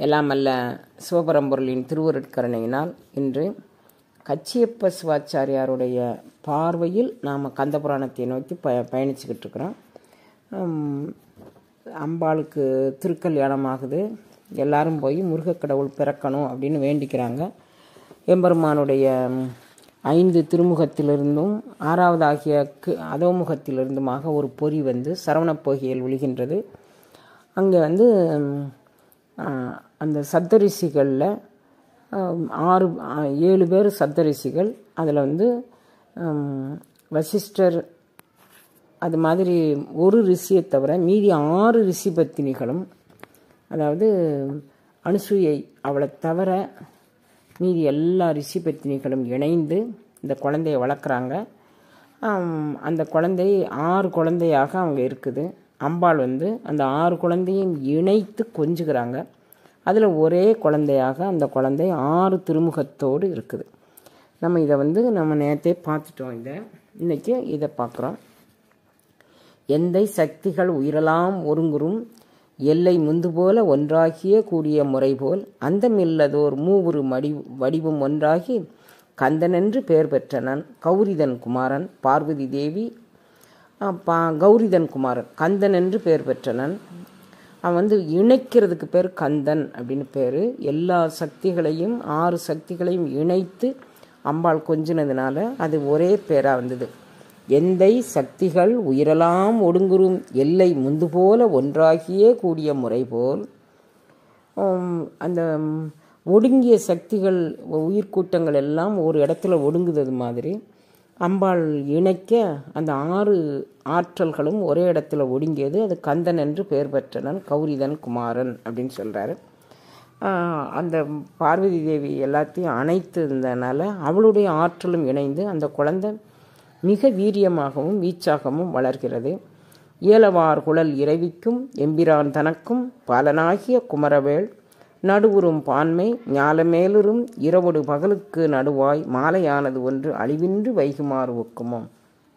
எல்லாம் அல்ல சிவபரம்பொருளின் திருவருட்கருணையினால் இன்று கச்சியப்ப சிவாச்சாரியாருடைய பார்வையில் நாம் கந்த புராணத்தை நோக்கி ப பயணிச்சுக்கிட்டு இருக்கிறோம் உம், அம்பாளுக்கு திருக்கல்யாணம் ஆகுது எல்லாரும் போய் முருகக்கடவுள் பிறக்கணும் அப்படின்னு வேண்டிக்கிறாங்க எம்பெருமானுடைய உம், ஐந்து திருமுகத்திலிருந்தும் ஆறாவது ஆகிய கு- அதோமுகத்திலிருந்துமாக ஒரு பொறி வந்து சரவணப் பொய்கையில் விழுகின்றது அங்கே வந்து உம், ஆ, அந்த சப்தரிஷிகளில் ஆறு ஆ, ஏழு பேர் சப்தரிஷிகள் அதில் வந்து உம், வசிஷ்டர் அது மாதிரி ஒரு ரிஷியை தவிர மீதி ஆறு ரிஷி பத்தினிகளும் அதாவது அனுசூயை அவளை தவிர மீதி எல்லா ரிஷி பத்தினிகளும் இணைந்து இந்த குழந்தைய வளர்க்குறாங்க ஆம், அந்த குழந்தை ஆறு குழந்தையாக அவங்க இருக்குது அம்பாள் வந்து அந்த ஆறு குழந்தையும் இணைத்து கொஞ்சுகிறாங்க அதில் ஒரே குழந்தையாக அந்த குழந்தை ஆறு திருமுகத்தோடு இருக்குது நம்ம இதை வந்து நம்ம நேற்றே பார்த்துட்டோம் இதை இன்றைக்கி இதை பார்க்குறோம் எந்தை சக்திகள் உயிரலாம் ஒருங்குறும் எல்லை முந்து போல ஒன்றாகிய கூடிய முறை போல் அந்தமில்லதோர் மூவுரு மடி வடிவம் ஒன்றாகி கந்தனென்று பெயர் பெற்றனன் கௌரிதன் குமாரன் பார்வதி தேவி ஆ, பா கௌரிதன் குமாரன் கந்தன் என்று பெயர் பெற்றனன் அவன் வந்து இணைக்கிறதுக்கு பேர் கந்தன் அப்படின்னு பேர் எல்லா சக்திகளையும் ஆறு சக்திகளையும் இணைத்து அம்பாள் கொஞ்சினதுனால அது ஒரே பேராக வந்தது எந்தை சக்திகள் உயிரெல்லாம் ஒடுங்குறும் எல்லை முந்து போல ஒன்றாகியே கூடிய முறை போல் உம், அந்த உம், ஒடுங்கிய சக்திகள் உயிர்க்கூட்டங்கள் எல்லாம் ஒரு இடத்துல ஒடுங்குறது மாதிரி அம்பாள் இணைக்க அந்த ஆறு ஆற்றல்களும் ஒரே இடத்துல ஒடுங்கியது அது கந்தன் என்று பெயர் பெற்றனன் கௌரிதன் குமாரன் அப்படின்னு சொல்கிறாரு அந்த பார்வதி தேவி எல்லாத்தையும் அணைத்து இருந்ததுனால அவளுடைய ஆற்றலும் இணைந்து அந்த குழந்தை மிக வீரியமாகவும் வீச்சாகவும் வளர்கிறது இயலவார் குழல் இறைவிக்கும் எம்பிரான் தனக்கும் பாலனாகிய குமரவேள் நடுவுறும் பான்மை ஞாலமேலுறும் இரவொடு பகலுக்கு நடுவாய் மாலையானது ஒன்று அழிவின்றி வைகுமாறு ஒக்குமோ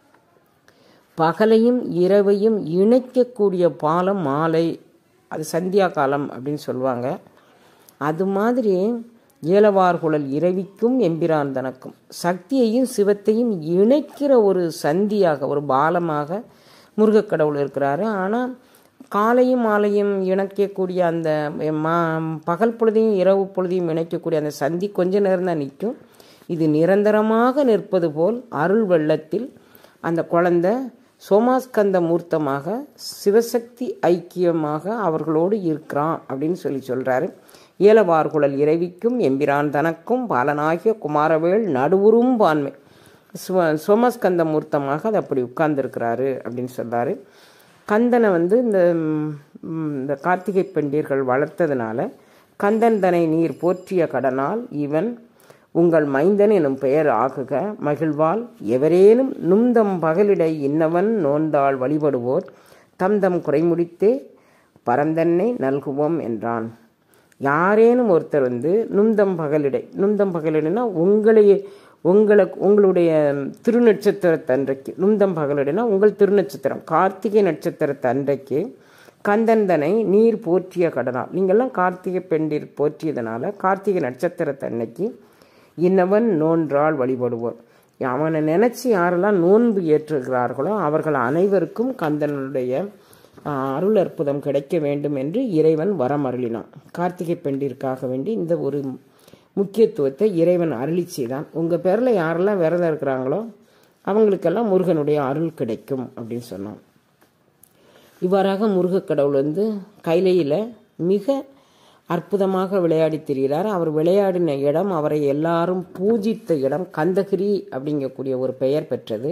பகலையும் இரவையும் இணைக்கக்கூடிய பாலம் மாலை அது சந்தியா காலம் அப்படின்னு சொல்லுவாங்க அது மாதிரி ஏலவார்குழல் இறைவிக்கும் எம்பிரான் தனக்கும் சக்தியையும் சிவத்தையும் இணைக்கிற ஒரு சந்தியாக ஒரு பாலமாக முருகக்கடவுள் இருக்கிறாரு ஆனால் காலையும் மாலையும் இணைக்கக்கூடிய அந்த மா பகல் பொழுதையும் இரவு பொழுதையும் இணைக்கக்கூடிய அந்த சந்தி கொஞ்ச நேரம் தான் நிற்கும் இது நிரந்தரமாக நிற்பது போல் அருள் வெள்ளத்தில் அந்த குழந்தை சோமாஸ்கந்த மூர்த்தமாக சிவசக்தி ஐக்கியமாக அவர்களோடு இருக்கிறான் அப்படின்னு சொல்லி சொல்கிறாரு ஏலவார்குழல் இறைவிக்கும் எம்பிரான் தனக்கும் பாலனாகிய குமாரவேள் நடுவுறும் பான்மை சுவ சோமஸ்கந்த மூர்த்தமாக அது அப்படி உட்கார்ந்துருக்கிறாரு அப்படின்னு சொல்றாரு கந்தனை வந்து இந்த ம், இந்த கார்த்திகை பெண்டீர்கள் வளர்த்ததுனால கந்தன் தனை நீர் போற்றிய கடனால் இவன் உங்கள் மைந்தன் எனும் பெயர் ஆகுக மகிழ்வால் எவரேனும் நும்தம் பகலிடை இன்னவன் நோந்தாள் வழிபடுவோர் தம் தம் குறைமுடித்தே பரந்தன்னை நல்குவோம் என்றான் யாரேனும் ஒருத்தர் வந்து நுந்தம் பகலிடை நுந்தம் பகலிடைனா உங்களையே உங்களை உங்களுடைய திருநட்சத்திரத்தன்றைக்கு நுந்தம் பகலிடைனா உங்கள் திருநட்சத்திரம் கார்த்திகை நட்சத்திரத்தன்றைக்கு கந்தந்தனை நீர் போற்றிய கடனால் நீங்கள்லாம் கார்த்திகை பெண்டீர் போற்றியதனால கார்த்திகை நட்சத்திரத்தன்னைக்கு இன்னவன் நோன்றால் வழிபடுவோர் அவனை நினைச்சு யாரெல்லாம் நோன்பு ஏற்றுகிறார்களோ அவர்கள் அனைவருக்கும் கந்தனுடைய ஆஹ், அருள் அற்புதம் கிடைக்க வேண்டும் என்று இறைவன் வரம் அருளினான் கார்த்திகை பெண்டிற்காக வேண்டி இந்த ஒரு முக்கியத்துவத்தை இறைவன் அருளி செய்தான் உங்கள் பேரில் யாரெல்லாம் விரதம் இருக்கிறாங்களோ அவங்களுக்கெல்லாம் முருகனுடைய அருள் கிடைக்கும் அப்படின்னு சொன்னான் இவ்வாறாக முருகக் கடவுள் வந்து கைலையில் மிக அற்புதமாக விளையாடி திரிகிறார் அவர் விளையாடின இடம் அவரை எல்லாரும் பூஜித்த இடம் கந்தகிரி அப்படிங்கக்கூடிய ஒரு பெயர் பெற்றது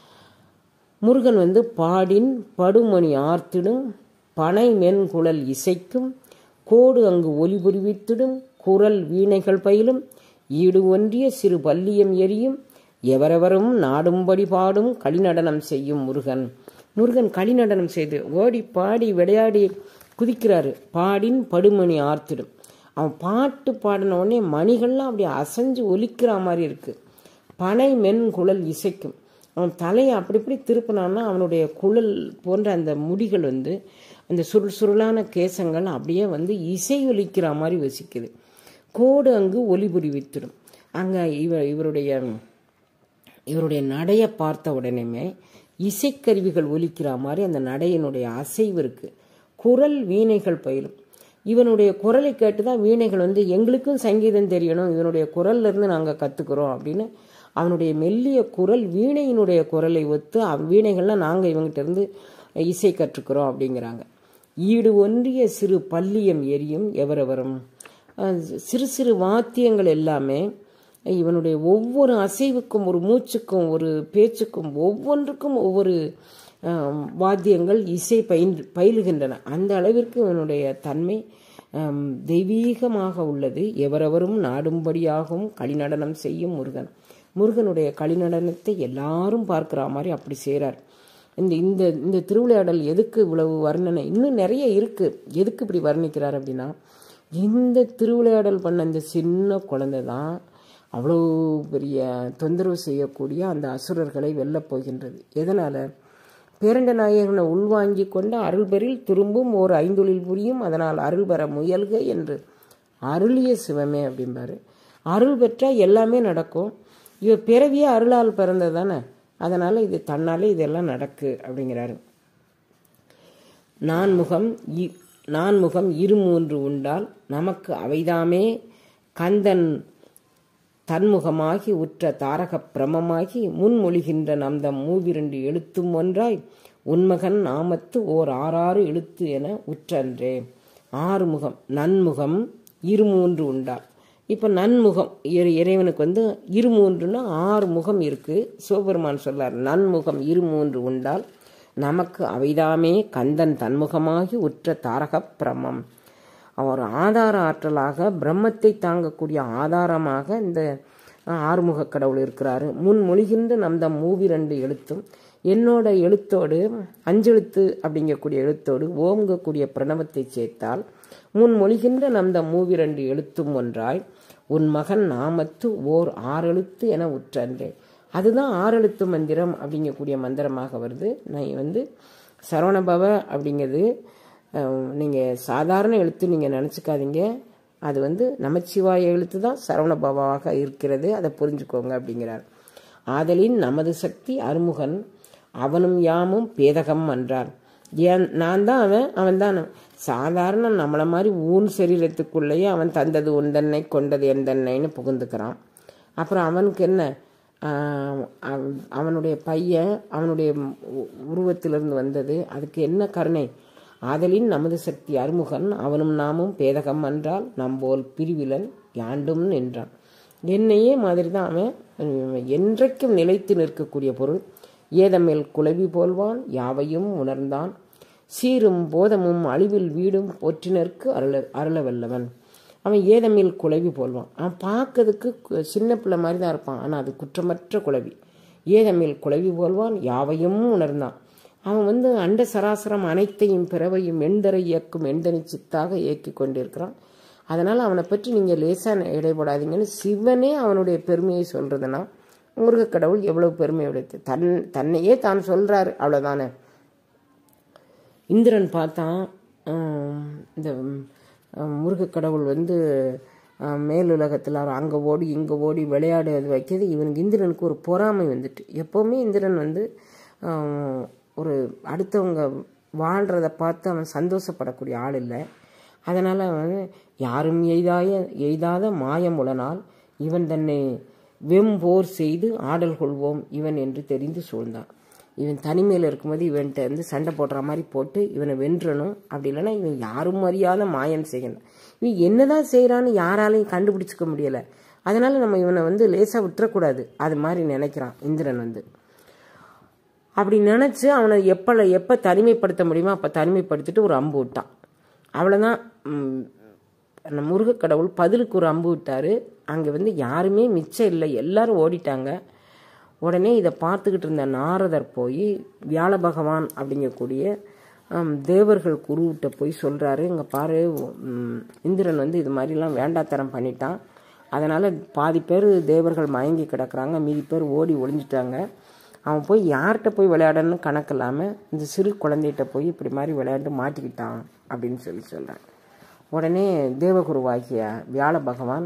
முருகன் வந்து பாடின் படுமணி ஆர்த்திடும் பனை மென்குழல் இசைக்கும் கோடு அங்கு ஒலி புரிவித்திடும் குரல் வீணைகள் பயிலும் ஈடு ஒன்றிய சிறு பல்லியம் எரியும் எவரெவரும் நாடும்படி பாடும் களிநடனம் செய்யும் முருகன் முருகன் களிநடனம் செய்து ஓடி பாடி விளையாடி குதிக்கிறாரு பாடின் படுமணி ஆர்த்திடும் அவன் பாட்டு பாடின உடனே மணிகள்லாம் அப்படியே அசைஞ்சு ஒலிக்கிற மாதிரி இருக்கு பனை மென் குழல் இசைக்கும் அவன் தலையை அப்படி இப்படி திருப்பினான்னா அவனுடைய குழல் போன்ற அந்த முடிகள் வந்து அந்த சுருள் சுருளான கேசங்கள் அப்படியே வந்து இசை ஒலிக்கிற மாதிரி வசிக்குது கோடு அங்கு ஒலி புரிவித்திடும் அங்கே இவ இவருடைய இவருடைய நடையை பார்த்த உடனேமே இசைக்கருவிகள் ஒலிக்கிற மாதிரி அந்த நடையினுடைய அசைவு இருக்கு குரல் வீணைகள் பயிலும் இவனுடைய குரலை கேட்டு தான் வீணைகள் வந்து எங்களுக்கும் சங்கீதம் தெரியணும் இவனுடைய குரல்ல இருந்து நாங்கள் கற்றுக்குறோம் அப்படின்னு அவனுடைய மெல்லிய குரல் வீணையினுடைய குரலை ஒத்து அவ் வீணைகள்லாம் நாங்கள் இவங்கிட்ட இருந்து இசை கற்றுக்கிறோம் அப்படிங்கிறாங்க ஈடு ஒன்றிய சிறு பல்லியம் எரியும் எவரவரும் அஹ் சிறு சிறு வாத்தியங்கள் எல்லாமே இவனுடைய ஒவ்வொரு அசைவுக்கும் ஒரு மூச்சுக்கும் ஒரு பேச்சுக்கும் ஒவ்வொன்றுக்கும் ஒவ்வொரு ஆம், வாத்தியங்கள் இசை பயின் பயிலுகின்றன அந்த அளவிற்கு இவனுடைய தன்மை ஆம், தெய்வீகமாக உள்ளது எவரவரும் நாடும்படியாகவும் களிநடனம் செய்யும் முருகன் முருகனுடைய களிநடனத்தை எல்லாரும் பார்க்குற மாதிரி அப்படி செய்கிறார் இந்த இந்த இந்த திருவிளையாடல் எதுக்கு இவ்வளவு வர்ணனை இன்னும் நிறைய இருக்கு எதுக்கு இப்படி வர்ணிக்கிறார் அப்படின்னா இந்த திருவிளையாடல் பண்ண இந்த சின்ன குழந்தை தான் அவ்வளோ பெரிய தொந்தரவு செய்யக்கூடிய அந்த அசுரர்களை வெல்லப் போகின்றது எதனால் பேரண்ட நாயகனை உள்வாங்கி கொண்ட அருள்பெறில் திரும்பும் ஓர் ஐந்தொழில் புரியும் அதனால் அருள் பெற முயல்க என்று அருளிய சிவமே அப்படிம்பாரு அருள் பெற்றால் எல்லாமே நடக்கும் இவ பிறவியே அருளால் பிறந்தது தானே அதனால் இது தன்னாலே இதெல்லாம் நடக்கு அப்படிங்கிறாரு நான்முகம் இ- நான்முகம் இருமூன்று உண்டால் நமக்கு அவைதாமே கந்தன் தன்முகமாகி உற்ற தாரகப் பிரமமாகி முன்மொழிகின்ற நம்தம் மூவிரண்டு எழுத்தும் ஒன்றாய் உன்மகன் நாமத்து ஓர் ஆறாறு எழுத்து என உற்றன்றே ஆறு முகம் நன்முகம் இருமூன்று உண்டால் இப்போ நன்முகம் இறை- இறைவனுக்கு வந்து இருமூன்றுன்னா ஆறு முகம் இருக்கு சிவபெருமான் சொல்லார் நன்முகம் இருமூன்று உண்டால் நமக்கு அவைதாமே கந்தன் தன்முகமாகி உற்ற தாரகப் பிரமம் அவர் ஆதார ஆற்றலாக பிரம்மத்தை தாங்கக்கூடிய ஆதாரமாக இந்த ஆறுமுக கடவுள் இருக்கிறாரு முன் மொழிகின்ற நம் தம் மூவிரண்டு எழுத்தும் என்னோட எழுத்தோடு அஞ்செழுத்து அப்படிங்கக்கூடிய எழுத்தோடு ஓம்கக்கூடிய பிரணவத்தை சேர்த்தால் முன் மொழிகின்ற நம் தம் மூவிரண்டு எழுத்தும் ஒன்றாய் உன் மகன் நாமத்து ஓர் ஆறெழுத்து என உற்றன்றே அதுதான் ஆறெழுத்து மந்திரம் அப்படிங்கக்கூடிய மந்திரமாக வருது நான் வந்து சரவணபவ அப்படிங்கிறது நீங்கள் சாதாரண எழுத்து நீங்கள் நினச்சிக்காதீங்க அது வந்து நமச்சிவாய எழுத்து தான் சரவணபவாக இருக்கிறது அதை புரிஞ்சுக்கோங்க அப்படிங்கிறார் ஆதலின் நமது சக்தி அருமுகன் அவனும் யாமும் பேதகம் என்றார் ஏன் நான் தான் அவன் அவன் தான் நான். சாதாரண நம்மளை மாதிரி ஊன் சரீரத்துக்குள்ளேயே அவன் தந்தது உந்தன்னை கொண்டது எந்தன்னைன்னு புகுந்துக்கிறான் அப்புறம் அவனுக்கு என்ன ஆஹ் அவன்- அவனுடைய பையன் அவனுடைய உ- உருவத்திலிருந்து வந்தது அதுக்கு என்ன கருணை ஆதலின் நமது சக்தி அருமுகன் அவனும் நாமும் பேதகம் என்றால் நம்போல் பிரிவிலன் யாண்டும் நின்றான் என்னையே மாதிரி தான் அவன் உம், என்றைக்கும் நிலைத்து நிற்கக்கூடிய பொருள் ஏதமேல் குலவி போல்வான் யாவையும் உணர்ந்தான் சீரும் போதமும் அழிவில் வீடும் போற்றினருக்கு அருள அருளவல்லவன் அவன் ஏதமில் குலவி போல்வான் அவன் பார்க்கறதுக்கு கு- சின்ன பிள்ளை மாதிரி தான் இருப்பான் ஆனால் அது குற்றமற்ற குலவி ஏதமில் குலவி போல்வான் யாவையும் உணர்ந்தான் அவன் வந்து அண்ட சராசரம் அனைத்தையும் பிறவையும் எண்டரை இயக்கும் எண்டனி சித்தாக இயக்கி கொண்டிருக்கிறான் அதனால் அவனை பற்றி நீங்கள் லேசாக இடைபடாதீங்கன்னு சிவனே அவனுடைய பெருமையை சொல்கிறதுனா முருகக் கடவுள் எவ்வளவு பெருமை உடைத்து தன் தன்னையே தான் சொல்கிறாரு அவ்வளோதானே இந்திரன் பார்த்தான் ஆம், இந்த ஆம், முருகக் கடவுள் வந்து ஆம், மேலுலகத்தில் அவர் அங்கே ஓடி இங்கே ஓடி விளையாடுறது வைக்கிறது இவனுக்கு இந்திரனுக்கு ஒரு பொறாமை வந்துட்டு எப்போவுமே இந்திரன் வந்து ஆம், ஒரு அடுத்தவங்க வாழ்கிறத பார்த்து அவன் சந்தோஷப்படக்கூடிய ஆள் இல்லை அதனால் அவன் யாரும் எய்தாய எய்தாத மாயமுடனால் இவன் தன்னை வெம்போர் செய்து ஆடல் கொள்வோம் இவன் என்று தெரிந்து சூழ்ந்தான் இவன் தனிமையில் இருக்கும்போது இவன்கிட்ட வந்து சண்டை போடுற மாதிரி போட்டு இவனை வென்றணும் அப்படி இல்லைன்னா இவன் யாரும் அறியாத மாயம் செய்யணும் இவன் என்னதான் செய்கிறான்னு யாராலையும் கண்டுபிடிச்சிக்க முடியலை அதனால நம்ம இவனை வந்து லேசாக விட்டுறக்கூடாது அது மாதிரி நினைக்கிறான் இந்திரன் வந்து அப்படி நினச்சி அவனை எப்போ எப்போ தனிமைப்படுத்த முடியுமோ அப்போ தனிமைப்படுத்திட்டு ஒரு அம்பு விட்டான் அவ்வளோதான் ம், அந்த முருகக் கடவுள் பதிலுக்கு ஒரு அம்பு விட்டார் அங்கே வந்து யாருமே மிச்சம் இல்லை எல்லாரும் ஓடிட்டாங்க உடனே இதை பார்த்துக்கிட்டு இருந்த நாரதர் போய் வியாழ பகவான் அப்படிங்கக்கூடிய ஆம், தேவர்கள் குருவிட்ட போய் சொல்கிறாரு இங்கே பாரு ம், இந்திரன் வந்து இது மாதிரிலாம் வேண்டாத்தரம் பண்ணிட்டான் அதனால் பாதி பேர் தேவர்கள் மயங்கி கிடக்குறாங்க மீதி பேர் ஓடி ஒளிஞ்சிட்டாங்க அவன் போய் யார்கிட்ட போய் விளையாடணும்னு கணக்கு இல்லாமல் இந்த சிறு குழந்தைகிட்ட போய் இப்படி மாதிரி விளையாண்டு மாட்டிக்கிட்டான் அப்படின்னு சொல்லி சொல்கிறான் உடனே தேவகுருவாகிய வியாழ பகவான்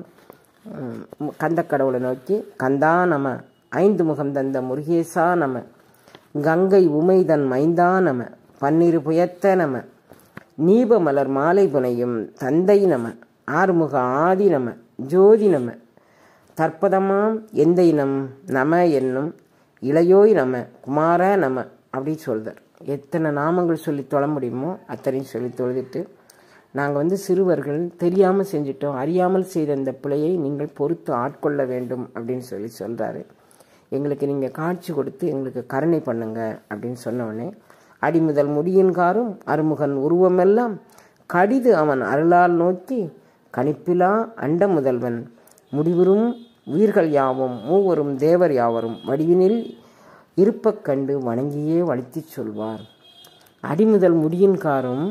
ம், கந்தக்கடவுளை நோக்கி கந்தா நம ஐந்து முகம் தந்த முருகேசா நம கங்கை உமைதன் மைந்தா நம பன்னிரு புயத்த நம நீப மலர் மாலை புனையும் தந்தை நம ஆறுமுக ஆதி நம ஜோதி நம தற்பதமாம் எந்த இனம் நம என்னும் இளையோய் நம குமார நம அப்படி சொல்றார் எத்தனை நாமங்கள் சொல்லி தொழ முடியுமோ அத்தனையும் சொல்லி தொழுதுட்டு நாங்கள் வந்து சிறுவர்கள் தெரியாமல் செஞ்சிட்டோம் அறியாமல் செய்த இந்த பிழையை நீங்கள் பொறுத்து ஆட்கொள்ள வேண்டும் அப்படின்னு சொல்லி சொல்கிறாரு எங்களுக்கு நீங்கள் காட்சி கொடுத்து எங்களுக்கு கருணை பண்ணுங்க அப்படின்னு சொன்ன உடனே அடிமுதல் முடியின்காரும் அருமுகன் உருவமெல்லாம் கடிது அவன் அருளால் நோக்கி கணிப்பிலா அண்ட முதல்வன் முடிவுறும் உயிர்கள் யாவும் மூவரும் தேவர் யாவரும் வடிவினில் இருப்பக் கண்டு வணங்கியே வலித்துச் சொல்வார் அடிமுதல் முடியின்காரும்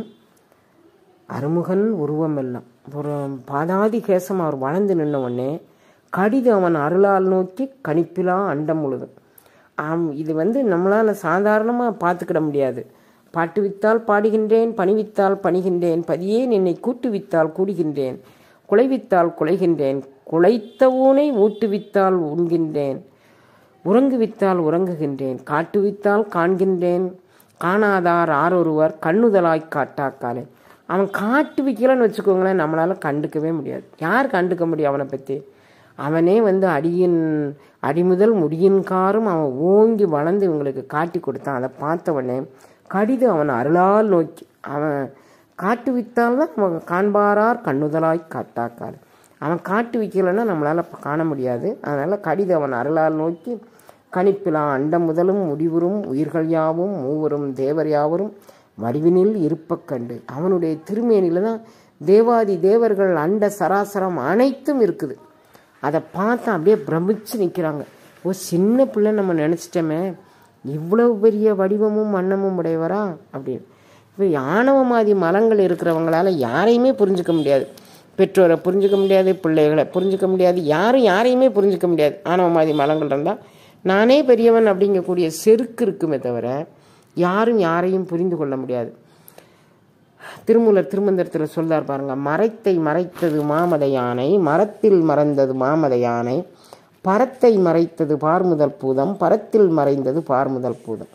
அருமுகன் உருவமெல்லாம் ஒரு பாதாதி கேசம் அவர் வளர்ந்து நின்ன உடனே கடிது அவன் அருளால் நோக்கி கணிப்பிலா அண்டம் முழுதும் ஆம் இது வந்து நம்மளால் சாதாரணமாக பார்த்துக்கிட முடியாது பாட்டு வித்தால் பாடுகின்றேன் பணிவித்தால் பணிகின்றேன் பதியே நின்னை கூட்டுவித்தால் கூடுகின்றேன் குலைவித்தால் குலைகின்றேன் குலைத்தவூனை ஊட்டுவித்தால் உண்கின்றேன் உறங்குவித்தால் உறங்குகின்றேன் காட்டுவித்தால் காண்கின்றேன் காணாதார் ஆரொருவர் கண்ணுதலாய் காட்டாக்காலே அவன் காட்டு வைக்கலன்னு வச்சுக்கோங்களேன் நம்மளால் கண்டுக்கவே முடியாது யார் கண்டுக்க முடியும் அவனை பற்றி அவனே வந்து அடியின் அடிமுதல் முடியின்காரும் அவன் ஓங்கி வளர்ந்து இவங்களுக்கு காட்டி கொடுத்தான் அதை பார்த்த உடனே கடிது அவன் அருளால் நோக்கி அவன் காட்டு வித்தால் தான் அவன் காண்பாரார் கண்ணுதலாய் காட்டாக்கார் அவன் காட்டு வைக்கலைன்னா நம்மளால் காண முடியாது அதனால் கடிது அவன் அருளால் நோக்கி கணிப்பிலா அண்டம் முதலும் முடிவுறும் உயிர்கள் யாவும் மூவரும் தேவர் யாவரும் வடிவினில் இருப்பக் கண்டு அவனுடைய திருமேனியில் தான் தேவாதி தேவர்கள் அண்ட சராசரம் அனைத்தும் இருக்குது அதை பார்த்தா அப்படியே பிரமிச்சு நிற்கிறாங்க ஓ சின்ன பிள்ளை நம்ம நினச்சிட்டோமே இவ்வளவு பெரிய வடிவமும் வண்ணமும் உடையவரா அப்படின்னு இப்போ ஆணவமாதி மலங்கள் இருக்கிறவங்களால யாரையுமே புரிஞ்சுக்க முடியாது பெற்றோரை புரிஞ்சுக்க முடியாது பிள்ளைகளை புரிஞ்சுக்க முடியாது யாரும் யாரையுமே புரிஞ்சுக்க முடியாது ஆணவமாதி மலங்கள் இருந்தால் நானே பெரியவன் அப்படிங்கக்கூடிய செருக்கு இருக்குமே தவிர யாரும் யாரையும் புரிந்து கொள்ள முடியாது திருமூலர் திருமந்திரத்தில் சொல்றார் பாருங்க மரத்தை மறைத்தது மாமத யானை மரத்தில் மறைந்தது மாமத யானை பரத்தை மறைத்தது பார்முதல் பூதம் பரத்தில் மறைந்தது பார்முதல் பூதம்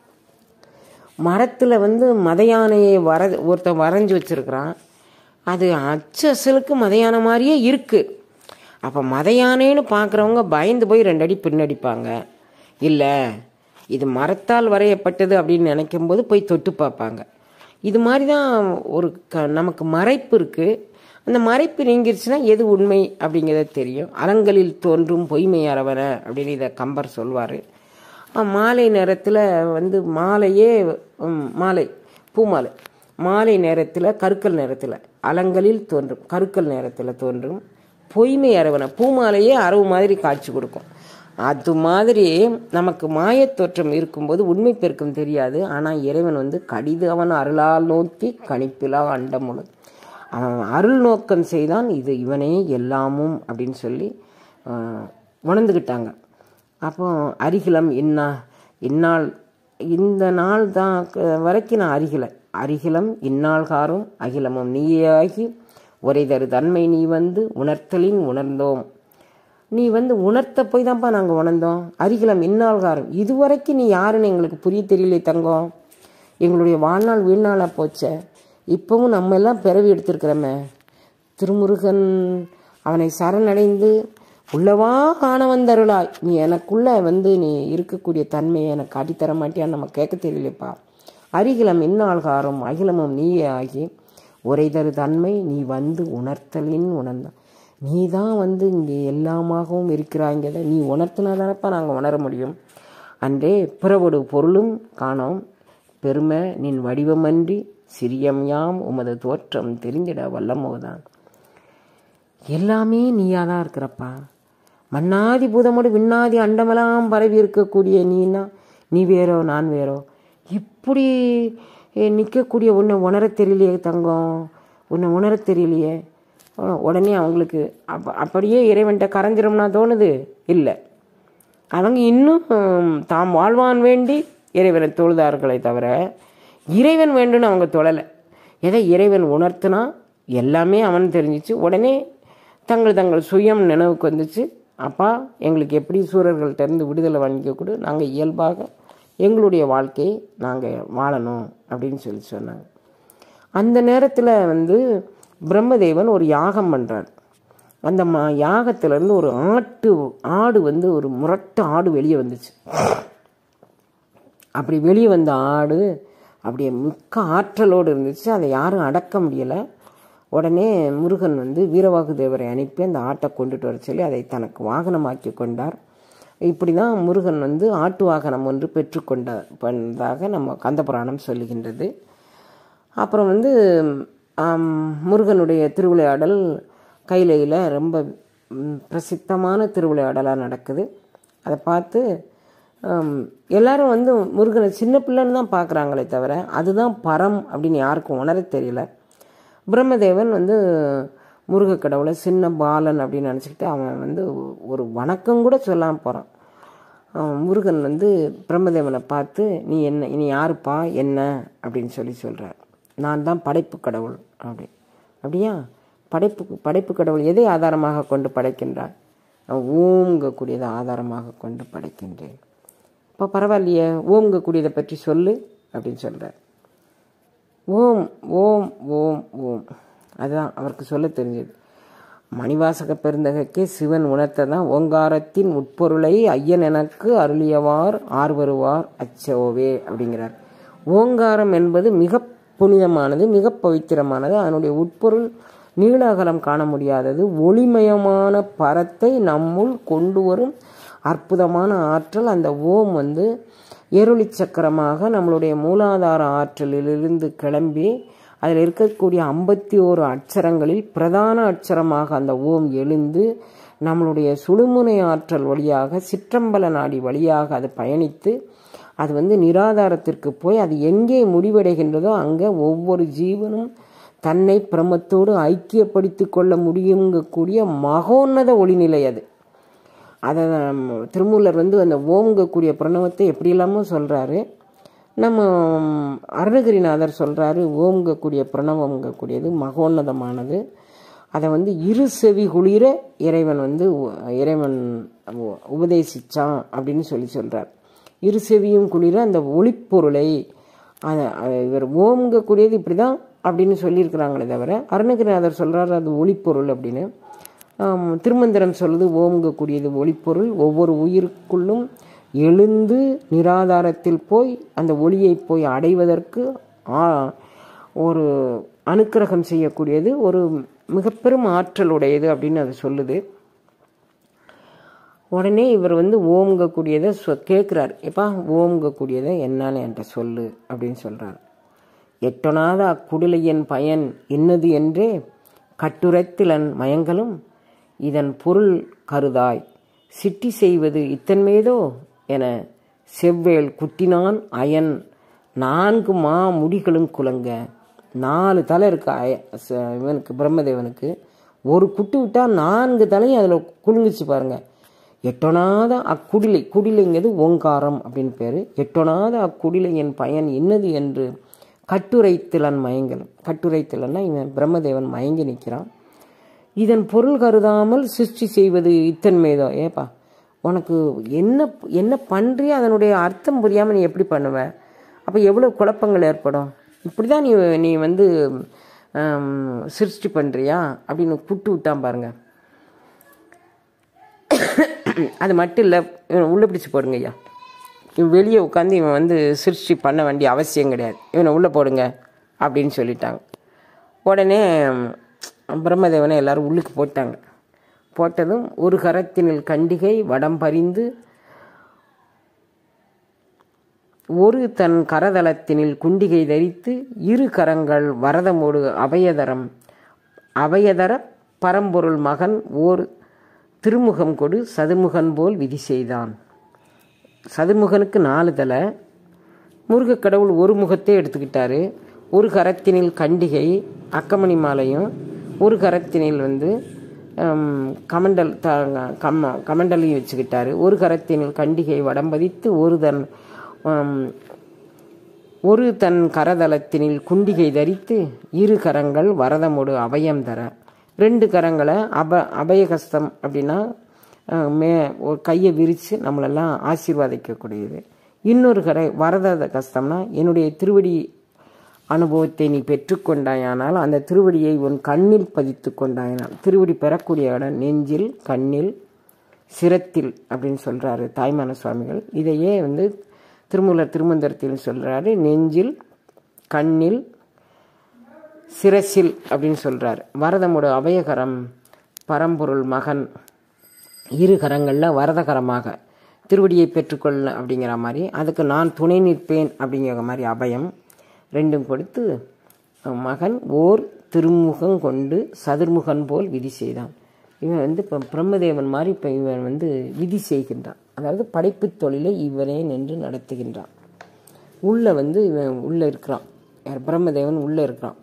மரத்தில் வந்து மத யானையை வர ஒருத்தன் வரைஞ்சி வச்சிருக்கிறான் அது அச்சு அசலுக்கு மத யானை மாதிரியே இருக்கு அப்போ மத யானைன்னு பார்க்குறவங்க பயந்து போய் ரெண்டு அடி பின்னடிப்பாங்க இல்லை இது மரத்தால் வரையப்பட்டது அப்படின்னு நினைக்கும்போது போய் தொட்டு பார்ப்பாங்க இது மாதிரி தான் ஒரு க நமக்கு மறைப்பு இருக்குது அந்த மறைப்பு நீங்கிருச்சுன்னா எது உண்மை அப்படிங்கிறது தெரியும் அறங்களில் தோன்றும் பொய்மை அரவன அப்படின்னு இதை கம்பர் சொல்வார் மாலை நேரத்தில் வந்து மாலையே ம், மாலை பூமாலை மாலை நேரத்தில் கருக்கல் நேரத்தில் அலங்களில் தோன்றும் கருக்கல் நேரத்தில் தோன்றும் பொய்மை அரவணை பூமாலையே அரவு மாதிரி காட்சி கொடுக்கும் அது மாதிரி நமக்கு மாயத் தோற்றம் இருக்கும்போது உண்மை பெருக்கம் தெரியாது ஆனால் இறைவன் வந்து கடிது அவன் அருளால் நோக்கி கணிப்பிலா அண்டமுழு அவன் அருள் நோக்கம் செய்தான் இது இவனே எல்லாமும் அப்படின்னு சொல்லி ஆஹ், உணர்ந்துக்கிட்டாங்க அப்போ அரிகிலம் இன்னா இந்நாள் இந்த நாள் தான் க- வரைக்கும் நான் அரிகில அரிகிலம் இந்நாள்காரும் அகிலமும் நீயாகி ஒரே தரு தன்மை நீ வந்து உணர்த்தலின் உணர்ந்தோம் நீ வந்து உணர்த்த போய் தான்ப்பா நாங்கள் உணர்ந்தோம் அரிகிலம் இந்நாள்காரம் இதுவரைக்கும் நீ யாருன்னு எங்களுக்கு புரிய தெரியல தங்கம் எங்களுடைய வாழ்நாள் வீழ்நாளாக போச்சே இப்போவும் நம்ம எல்லாம் பிறவி எடுத்திருக்கிறோமே திருமுருகன் அவனை சரணடைந்து உள்ளவா காண வந்தருளாய் நீ எனக்குள்ள வந்து நீ இருக்கக்கூடிய தன்மையை எனக்கு காட்டித்தர மாட்டியான்னு நம்ம கேட்க தெரியலப்பா அரிகிலம் இந்நாள்காரம் அகிலமும் நீயே ஆகி உரைதரு தன்மை நீ வந்து உணர்த்தலின் உணர்ந்தான் நீ தான் வந்து இங்கே எல்லாமாகவும் இருக்கிறாங்கிறத நீ உணர்த்தினா தானப்பா நாங்கள் உணர முடியும் அன்றே பிறவொடு பொருளும் காணோம் பெருமை நின் வடிவமன்றி சிறியம் யாம் உமது தோற்றம் தெரிந்திட வல்லமோதான் எல்லாமே நீயா தான் இருக்கிறப்பா மண்ணாதி பூதமோடு விண்ணாதி அண்டமெல்லாம் பரவி இருக்கக்கூடிய நீனா நீ வேறோ நான் வேறோ இப்படி நிற்கக்கூடிய உன்னை உணரத் தெரியலையே தங்கம் உன்னை உணரத் தெரியலையே உ- உடனே அவங்களுக்கு அப்ப அப்படியே இறைவன்கிட்ட கரைஞ்சிரும்னா தோணுது இல்லை அவங்க இன்னும் தாம் வாழ்வான் வேண்டி இறைவனை தொழுதார்களே தவிர இறைவன் வேண்டும்னு அவங்க தொழலை எதை இறைவன் உணர்த்தினா எல்லாமே அவன் தெரிஞ்சிச்சு உடனே தங்கள் தங்கள் சுயம் நினைவுக்கு வந்துச்சு அப்பா எங்களுக்கு எப்படி சூரர்கள்ட்டேருந்து விடுதலை வாங்கிக்க கொடு நாங்கள் இயல்பாக எங்களுடைய வாழ்க்கையை நாங்கள் வாழணும் அப்படின்னு சொல்லி சொன்னாங்க அந்த நேரத்தில் வந்து பிரம்மதேவன் ஒரு யாகம் பண்ணுறார் அந்த மா யாகத்திலேருந்து ஒரு ஆட்டு ஆடு வந்து ஒரு முரட்டு ஆடு வெளியே வந்துச்சு அப்படி வெளியே வந்த ஆடு அப்படியே மிக்க ஆற்றலோடு இருந்துச்சு அதை யாரும் அடக்க முடியலை உடனே முருகன் வந்து வீரவாகு தேவரை அனுப்பி அந்த ஆட்டை கொண்டுட்டு வர சொல்லி அதை தனக்கு வாகனமாக்கி கொண்டார் இப்படி தான் முருகன் வந்து ஆட்டு வாகனம் ஒன்று பெற்றுக்கொண்ட பண்ணதாக நம்ம கந்தபுராணம் சொல்லுகின்றது அப்புறம் வந்து ஆம், முருகனுடைய திருவிளையாடல் கைலையில் ரொம்ப ம், பிரசித்தமான திருவிளையாடலாக நடக்குது அதை பார்த்து ஆம், எல்லாரும் வந்து முருகனை சின்ன பிள்ளைன்னு தான் பார்க்குறாங்களே தவிர அதுதான் பரம் அப்படின்னு யாருக்கும் உணர தெரியல பிரம்மதேவன் வந்து முருக கடவுளை சின்ன பாலன் அப்படின்னு நினச்சிக்கிட்டு அவன் வந்து ஒரு வணக்கம் கூட சொல்லாமல் போகிறான் முருகன் வந்து பிரம்மதேவனை பார்த்து நீ என்ன நீ யாருப்பா என்ன அப்படின்னு சொல்லி சொல்கிறார் நான் தான் படைப்பு கடவுள் அப்படி அப்படியா படைப்பு படைப்பு கடவுள் எதை ஆதாரமாக கொண்டு படைக்கின்றார் நான் ஓங்கக்கூடியதை ஆதாரமாக கொண்டு படைக்கின்றேன் இப்போ பரவாயில்லையே ஓங்கக்கூடியதை பற்றி சொல்லு அப்படின்னு சொல்கிறார் ஓம் ஓம் ஓம் ஓம் அதுதான் அவருக்கு சொல்ல தெரிஞ்சது மணிவாசக பெருந்தகைக்கே சிவன் உணர்த்ததான் ஓங்காரத்தின் உட்பொருளை ஐயன் எனக்கு அருளியவார் ஆர்வருவார் அச்சோவே அப்படிங்கிறார் ஓங்காரம் என்பது மிக புனிதமானது மிக பவித்திரமானது அதனுடைய உட்பொருள் நீள அகலம் காண முடியாதது ஒளிமயமான பரத்தை நம்முள் கொண்டு வரும் அற்புதமான ஆற்றல் அந்த ஓம் வந்து எருளி சக்கரமாக நம்மளுடைய மூலாதார ஆற்றலிலிருந்து கிளம்பி அதில் இருக்கக்கூடிய ஐம்பத்தி ஓரு அட்சரங்களில் பிரதான அட்சரமாக அந்த ஓம் எழுந்து நம்மளுடைய சுழுமுனை ஆற்றல் வழியாக சிற்றம்பல நாடி வழியாக அது பயணித்து அது வந்து நிராதாரத்திற்கு போய் அது எங்கே முடிவடைகின்றதோ அங்கே ஒவ்வொரு ஜீவனும் தன்னை பிரமத்தோடு ஐக்கியப்படுத்தி கொள்ள முடியுங்கக்கூடிய மகோன்னத ஒளிநிலை அது அதை நம்ம திருமூலர் வந்து அந்த ஓங்கக்கூடிய பிரணவத்தை எப்படி இல்லாமோ சொல்கிறாரு நம்ம அருணகிரிநாதர் சொல்கிறாரு ஓங்கக்கூடிய பிரணவங்கக்கூடியது மகோன்னதமானது அதை வந்து இரு செவி குளிர இறைவன் வந்து உ- இறைவன் உ- உபதேசிச்சான் அப்படின்னு சொல்லி சொல்கிறார் இரு செவியும் குளிர அந்த ஒளிப்பொருளை அதை அதை இவர் ஓங்கக்கூடியது இப்படி தான் அப்படின்னு சொல்லியிருக்கிறாங்களே தவிர அருணகிரிநாதர் சொல்கிறார் அது ஒளிப்பொருள் அப்படின்னு ஆம், திருமந்திரம் சொல்லுது ஓங்கக்கூடியது ஒளிப்பொருள் ஒவ்வொரு உயிருக்குள்ளும் எழுந்து நிராதாரத்தில் போய் அந்த ஒளியை போய் அடைவதற்கு ஆ- ஒரு அனுக்கிரகம் செய்யக்கூடியது ஒரு மிக பெரும் ஆற்றல் உடையது அப்படின்னு அது சொல்லுது உடனே இவர் வந்து ஓம்கக்கூடியதை சொ கேட்குறார் எப்பா ஓம்கக்கூடியதை என்னன்னு என்கிட்ட சொல்லு அப்படின்னு சொல்கிறார் எட்டொணாத அக்குடிலையின் பயன் என்னது என்றே கட்டுரைத்திலன் மயங்களும் இதன் பொருள் கருதாய் சிட்டி செய்வது இத்தன்மேதோ என செவ்வேள் குட்டினான் அயன் நான்கு மா முடிகளும் குலங்க நாலு தலை இருக்கு அய ச- இவனுக்கு பிரம்மதேவனுக்கு ஒரு குட்டி விட்டால் நான்கு தலையும் அதில் குலுங்குச்சு பாருங்க எட்டொணாத அக்குடிலை குடிலைங்கிறது ஓங்காரம் அப்படின்னு பேர் எட்டொணாத அக்குடிலையின் பயன் என்னது என்று கட்டுரைத்திலன் மயங்கலும் கட்டுரைத்திலன்னா இவன் பிரம்மதேவன் மயங்கி நிற்கிறான் இதன் பொருள் கருதாமல் சிருஷ்டி செய்வது இத்தன்மைதோ ஏப்பா உனக்கு என்ன என்ன பண்ணுறியோ அதனுடைய அர்த்தம் புரியாமல் நீ எப்படி பண்ணுவ அப்போ எவ்வளோ குழப்பங்கள் ஏற்படும் இப்படி தான் நீ நீ வந்து ஆம், சிருஷ்டி பண்ணுறியா அப்படின்னு புட்டு விட்டான் பாருங்க அது மட்டும் இல்லை இவனை உள்ள பிடிச்சு போடுங்க ஐயா இவன் வெளியே உட்காந்து இவன் வந்து சிருஷ்டி பண்ண வேண்டிய அவசியம் கிடையாது இவனை உள்ளே போடுங்க அப்படின்னு சொல்லிட்டாங்க உடனே ம், பிரம்மதேவனை எல்லாரும் உள்ளுக்கு போட்டாங்க போட்டதும் ஒரு கரத்தினில் கண்டிகை வடம் பறிந்து ஒரு தன் கரதளத்தினில் குண்டிகை தரித்து இரு கரங்கள் வரதமோடு அபயதரம் அபயதர பரம்பொருள் மகன் ஓர் திருமுகம் கொடு சதுமுகன் போல் விதி செய்தான் சதுமுகனுக்கு நாலு தலை முருகக் கடவுள் ஒரு முகத்தை எடுத்துக்கிட்டாரு ஒரு கரத்தினில் கண்டிகை அக்கமணி மாலையும் ஒரு கரத்தினில் வந்து ஹம், கமண்டல் த கம்ம கமண்டலையும் வச்சுக்கிட்டாரு ஒரு கரத்தினில் கண்டிகை வடம்பதித்து ஒரு தன் ஹம், ஒரு தன் கரதலத்தினில் குண்டிகை தரித்து இரு கரங்கள் வரதமோடு அபயம் தர ரெண்டு கரங்களை அப அபயகஸ்தம் அப்படின்னா அஹ், மே ஒரு கையை விரித்து நம்மளெல்லாம் ஆசீர்வாதிக்கக்கூடியது இன்னொரு கரை வரத கஸ்தம்னா என்னுடைய திருவடி அனுபவத்தை நீ பெற்றுக்கொண்டாயானால் அந்த திருவடியை உன் கண்ணில் பதித்து கொண்டாயானால் திருவடி பெறக்கூடிய இடம் நெஞ்சில் கண்ணில் சிரத்தில் அப்படின்னு சொல்றாரு தாய்மான சுவாமிகள் இதையே வந்து திருமூலர் திருமந்திரத்தில் சொல்றாரு நெஞ்சில் கண்ணில் சிரசில் அப்படின்னு சொல்றாரு வரதமோட அபயகரம் பரம்பொருள் மகன் இரு கரங்களில் வரதகரமாக திருவடியை பெற்றுக்கொள்ள அப்படிங்கிற மாதிரி அதுக்கு நான் துணை நிற்பேன் அப்படிங்கிற மாதிரி அபயம் ரெண்டும் கொடுத்து மகன் ஓர் திருமுகம் கொண்டு சதுர்முகன் போல் விதி செய்தான் இவன் வந்து இப்போ பிரம்மதேவன் மாதிரி இப்போ இவன் வந்து விதி செய்கின்றான் அதாவது படைப்புத் தொழிலை இவனே நின்று நடத்துகின்றான் உள்ள வந்து இவன் உள்ள இருக்கிறான் யார் பிரம்மதேவன் உள்ள இருக்கிறான்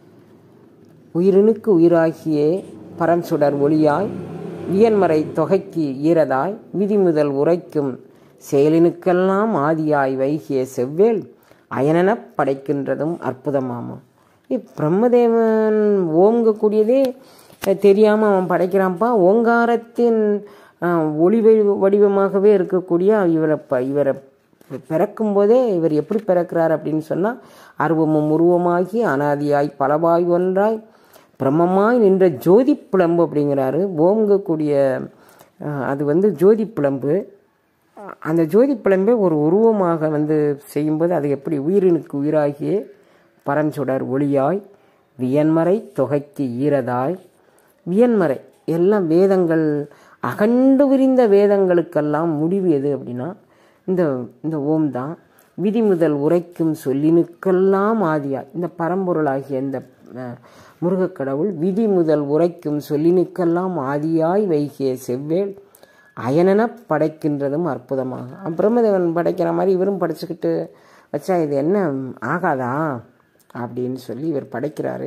உயிரினுக்கு உயிராகியே பரஞ்சுடர் ஒளியாய் வியன்மறை தொகைக்கு ஈரதாய் விதிமுதல் உரைக்கும் செயலினுக்கெல்லாம் ஆதியாய் வைகிய செவ்வேல் அயனெனப் படைக்கின்றதும் அற்புதமாமாம் இப் பிரம்மதேவன் ஓங்கக்கூடியதே தெரியாமல் அவன் படைக்கிறான்ப்பா ஓங்காரத்தின் அஹ், ஒளி வடி- வடிவமாகவே இருக்கக்கூடிய இவரை ப- இவரை பிறக்கும் போதே இவர் எப்படி பிறக்கிறார் அப்படின்னு சொன்னால் அருவமும் உருவமாகி அனாதியாய் பலவாய் ஒன்றாய் பிரம்மமாய் நின்ற ஜோதி பிளம்பு அப்படிங்கிறாரு ஓங்கக்கூடிய அஹ், அது வந்து ஜோதி பிளம்பு அந்த ஜோதி பிளம்பை ஒரு உருவமாக வந்து செய்யும்போது அது எப்படி உயிரினுக்கு உயிராகிய பரஞ்சுடர் ஒளியாய் வியன்மறை தொகைக்கு ஈரதாய் வியன்மறை எல்லாம் வேதங்கள் அகண்டு விரிந்த வேதங்களுக்கெல்லாம் முடிவு எது அப்படின்னா இந்த இந்த ஓம் தான் விதி முதல் உரைக்கும் சொல்லினுக்கெல்லாம் ஆதியா இந்த பரம்பொருளாகிய இந்த அஹ், முருகக் கடவுள் விதி முதல் உரைக்கும் சொல்லினுக்கெல்லாம் ஆதியாய் வைகிய செவ்வேல் அயனென படைக்கின்றதும் அற்புதமாக பிரம்மதேவன் படைக்கிற மாதிரி இவரும் படைச்சுக்கிட்டு வச்சா இது என்ன ஆகாதா அப்படின்னு சொல்லி இவர் படைக்கிறாரு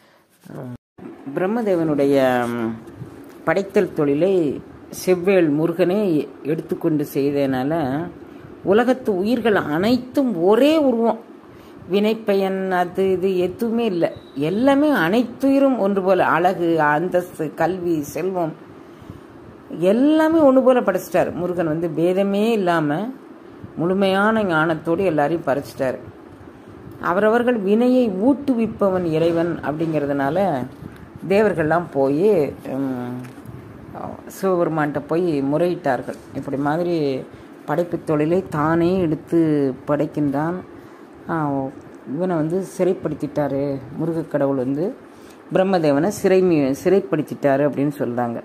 பிரம்மதேவனுடைய ம், படைத்தல் தொழிலை செவ்வேல் முருகனே எடுத்துக்கொண்டு செய்ததுனால உலகத்து உயிர்கள் அனைத்தும் ஒரே உருவம் வினைப்பயன் அது இது எதுவுமே இல்லை எல்லாமே அனைத்துயிரும் ஒன்று போல அழகு அந்தஸ்து கல்வி செல்வம் எல்லாமே ஒன்று போல படைச்சிட்டார் முருகன் வந்து பேதமே இல்லாமல் முழுமையான ஞானத்தோடு எல்லாரையும் படைச்சிட்டாரு அவரவர்கள் வினையை ஊட்டுவிப்பவன் இறைவன் அப்படிங்கிறதுனால தேவர்கள்லாம் போய் உம், சிவபெருமான்கிட்ட போய் முறையிட்டார்கள் இப்படி மாதிரி படைப்புத் தொழிலை தானே எடுத்து படைக்கின்றான் ஆஹ், இவனை வந்து சிறைப்படுத்திட்டாரு முருகக் கடவுள் வந்து பிரம்மதேவனை சிறை சிறைப்படுத்திட்டாரு அப்படின்னு சொல்கிறாங்க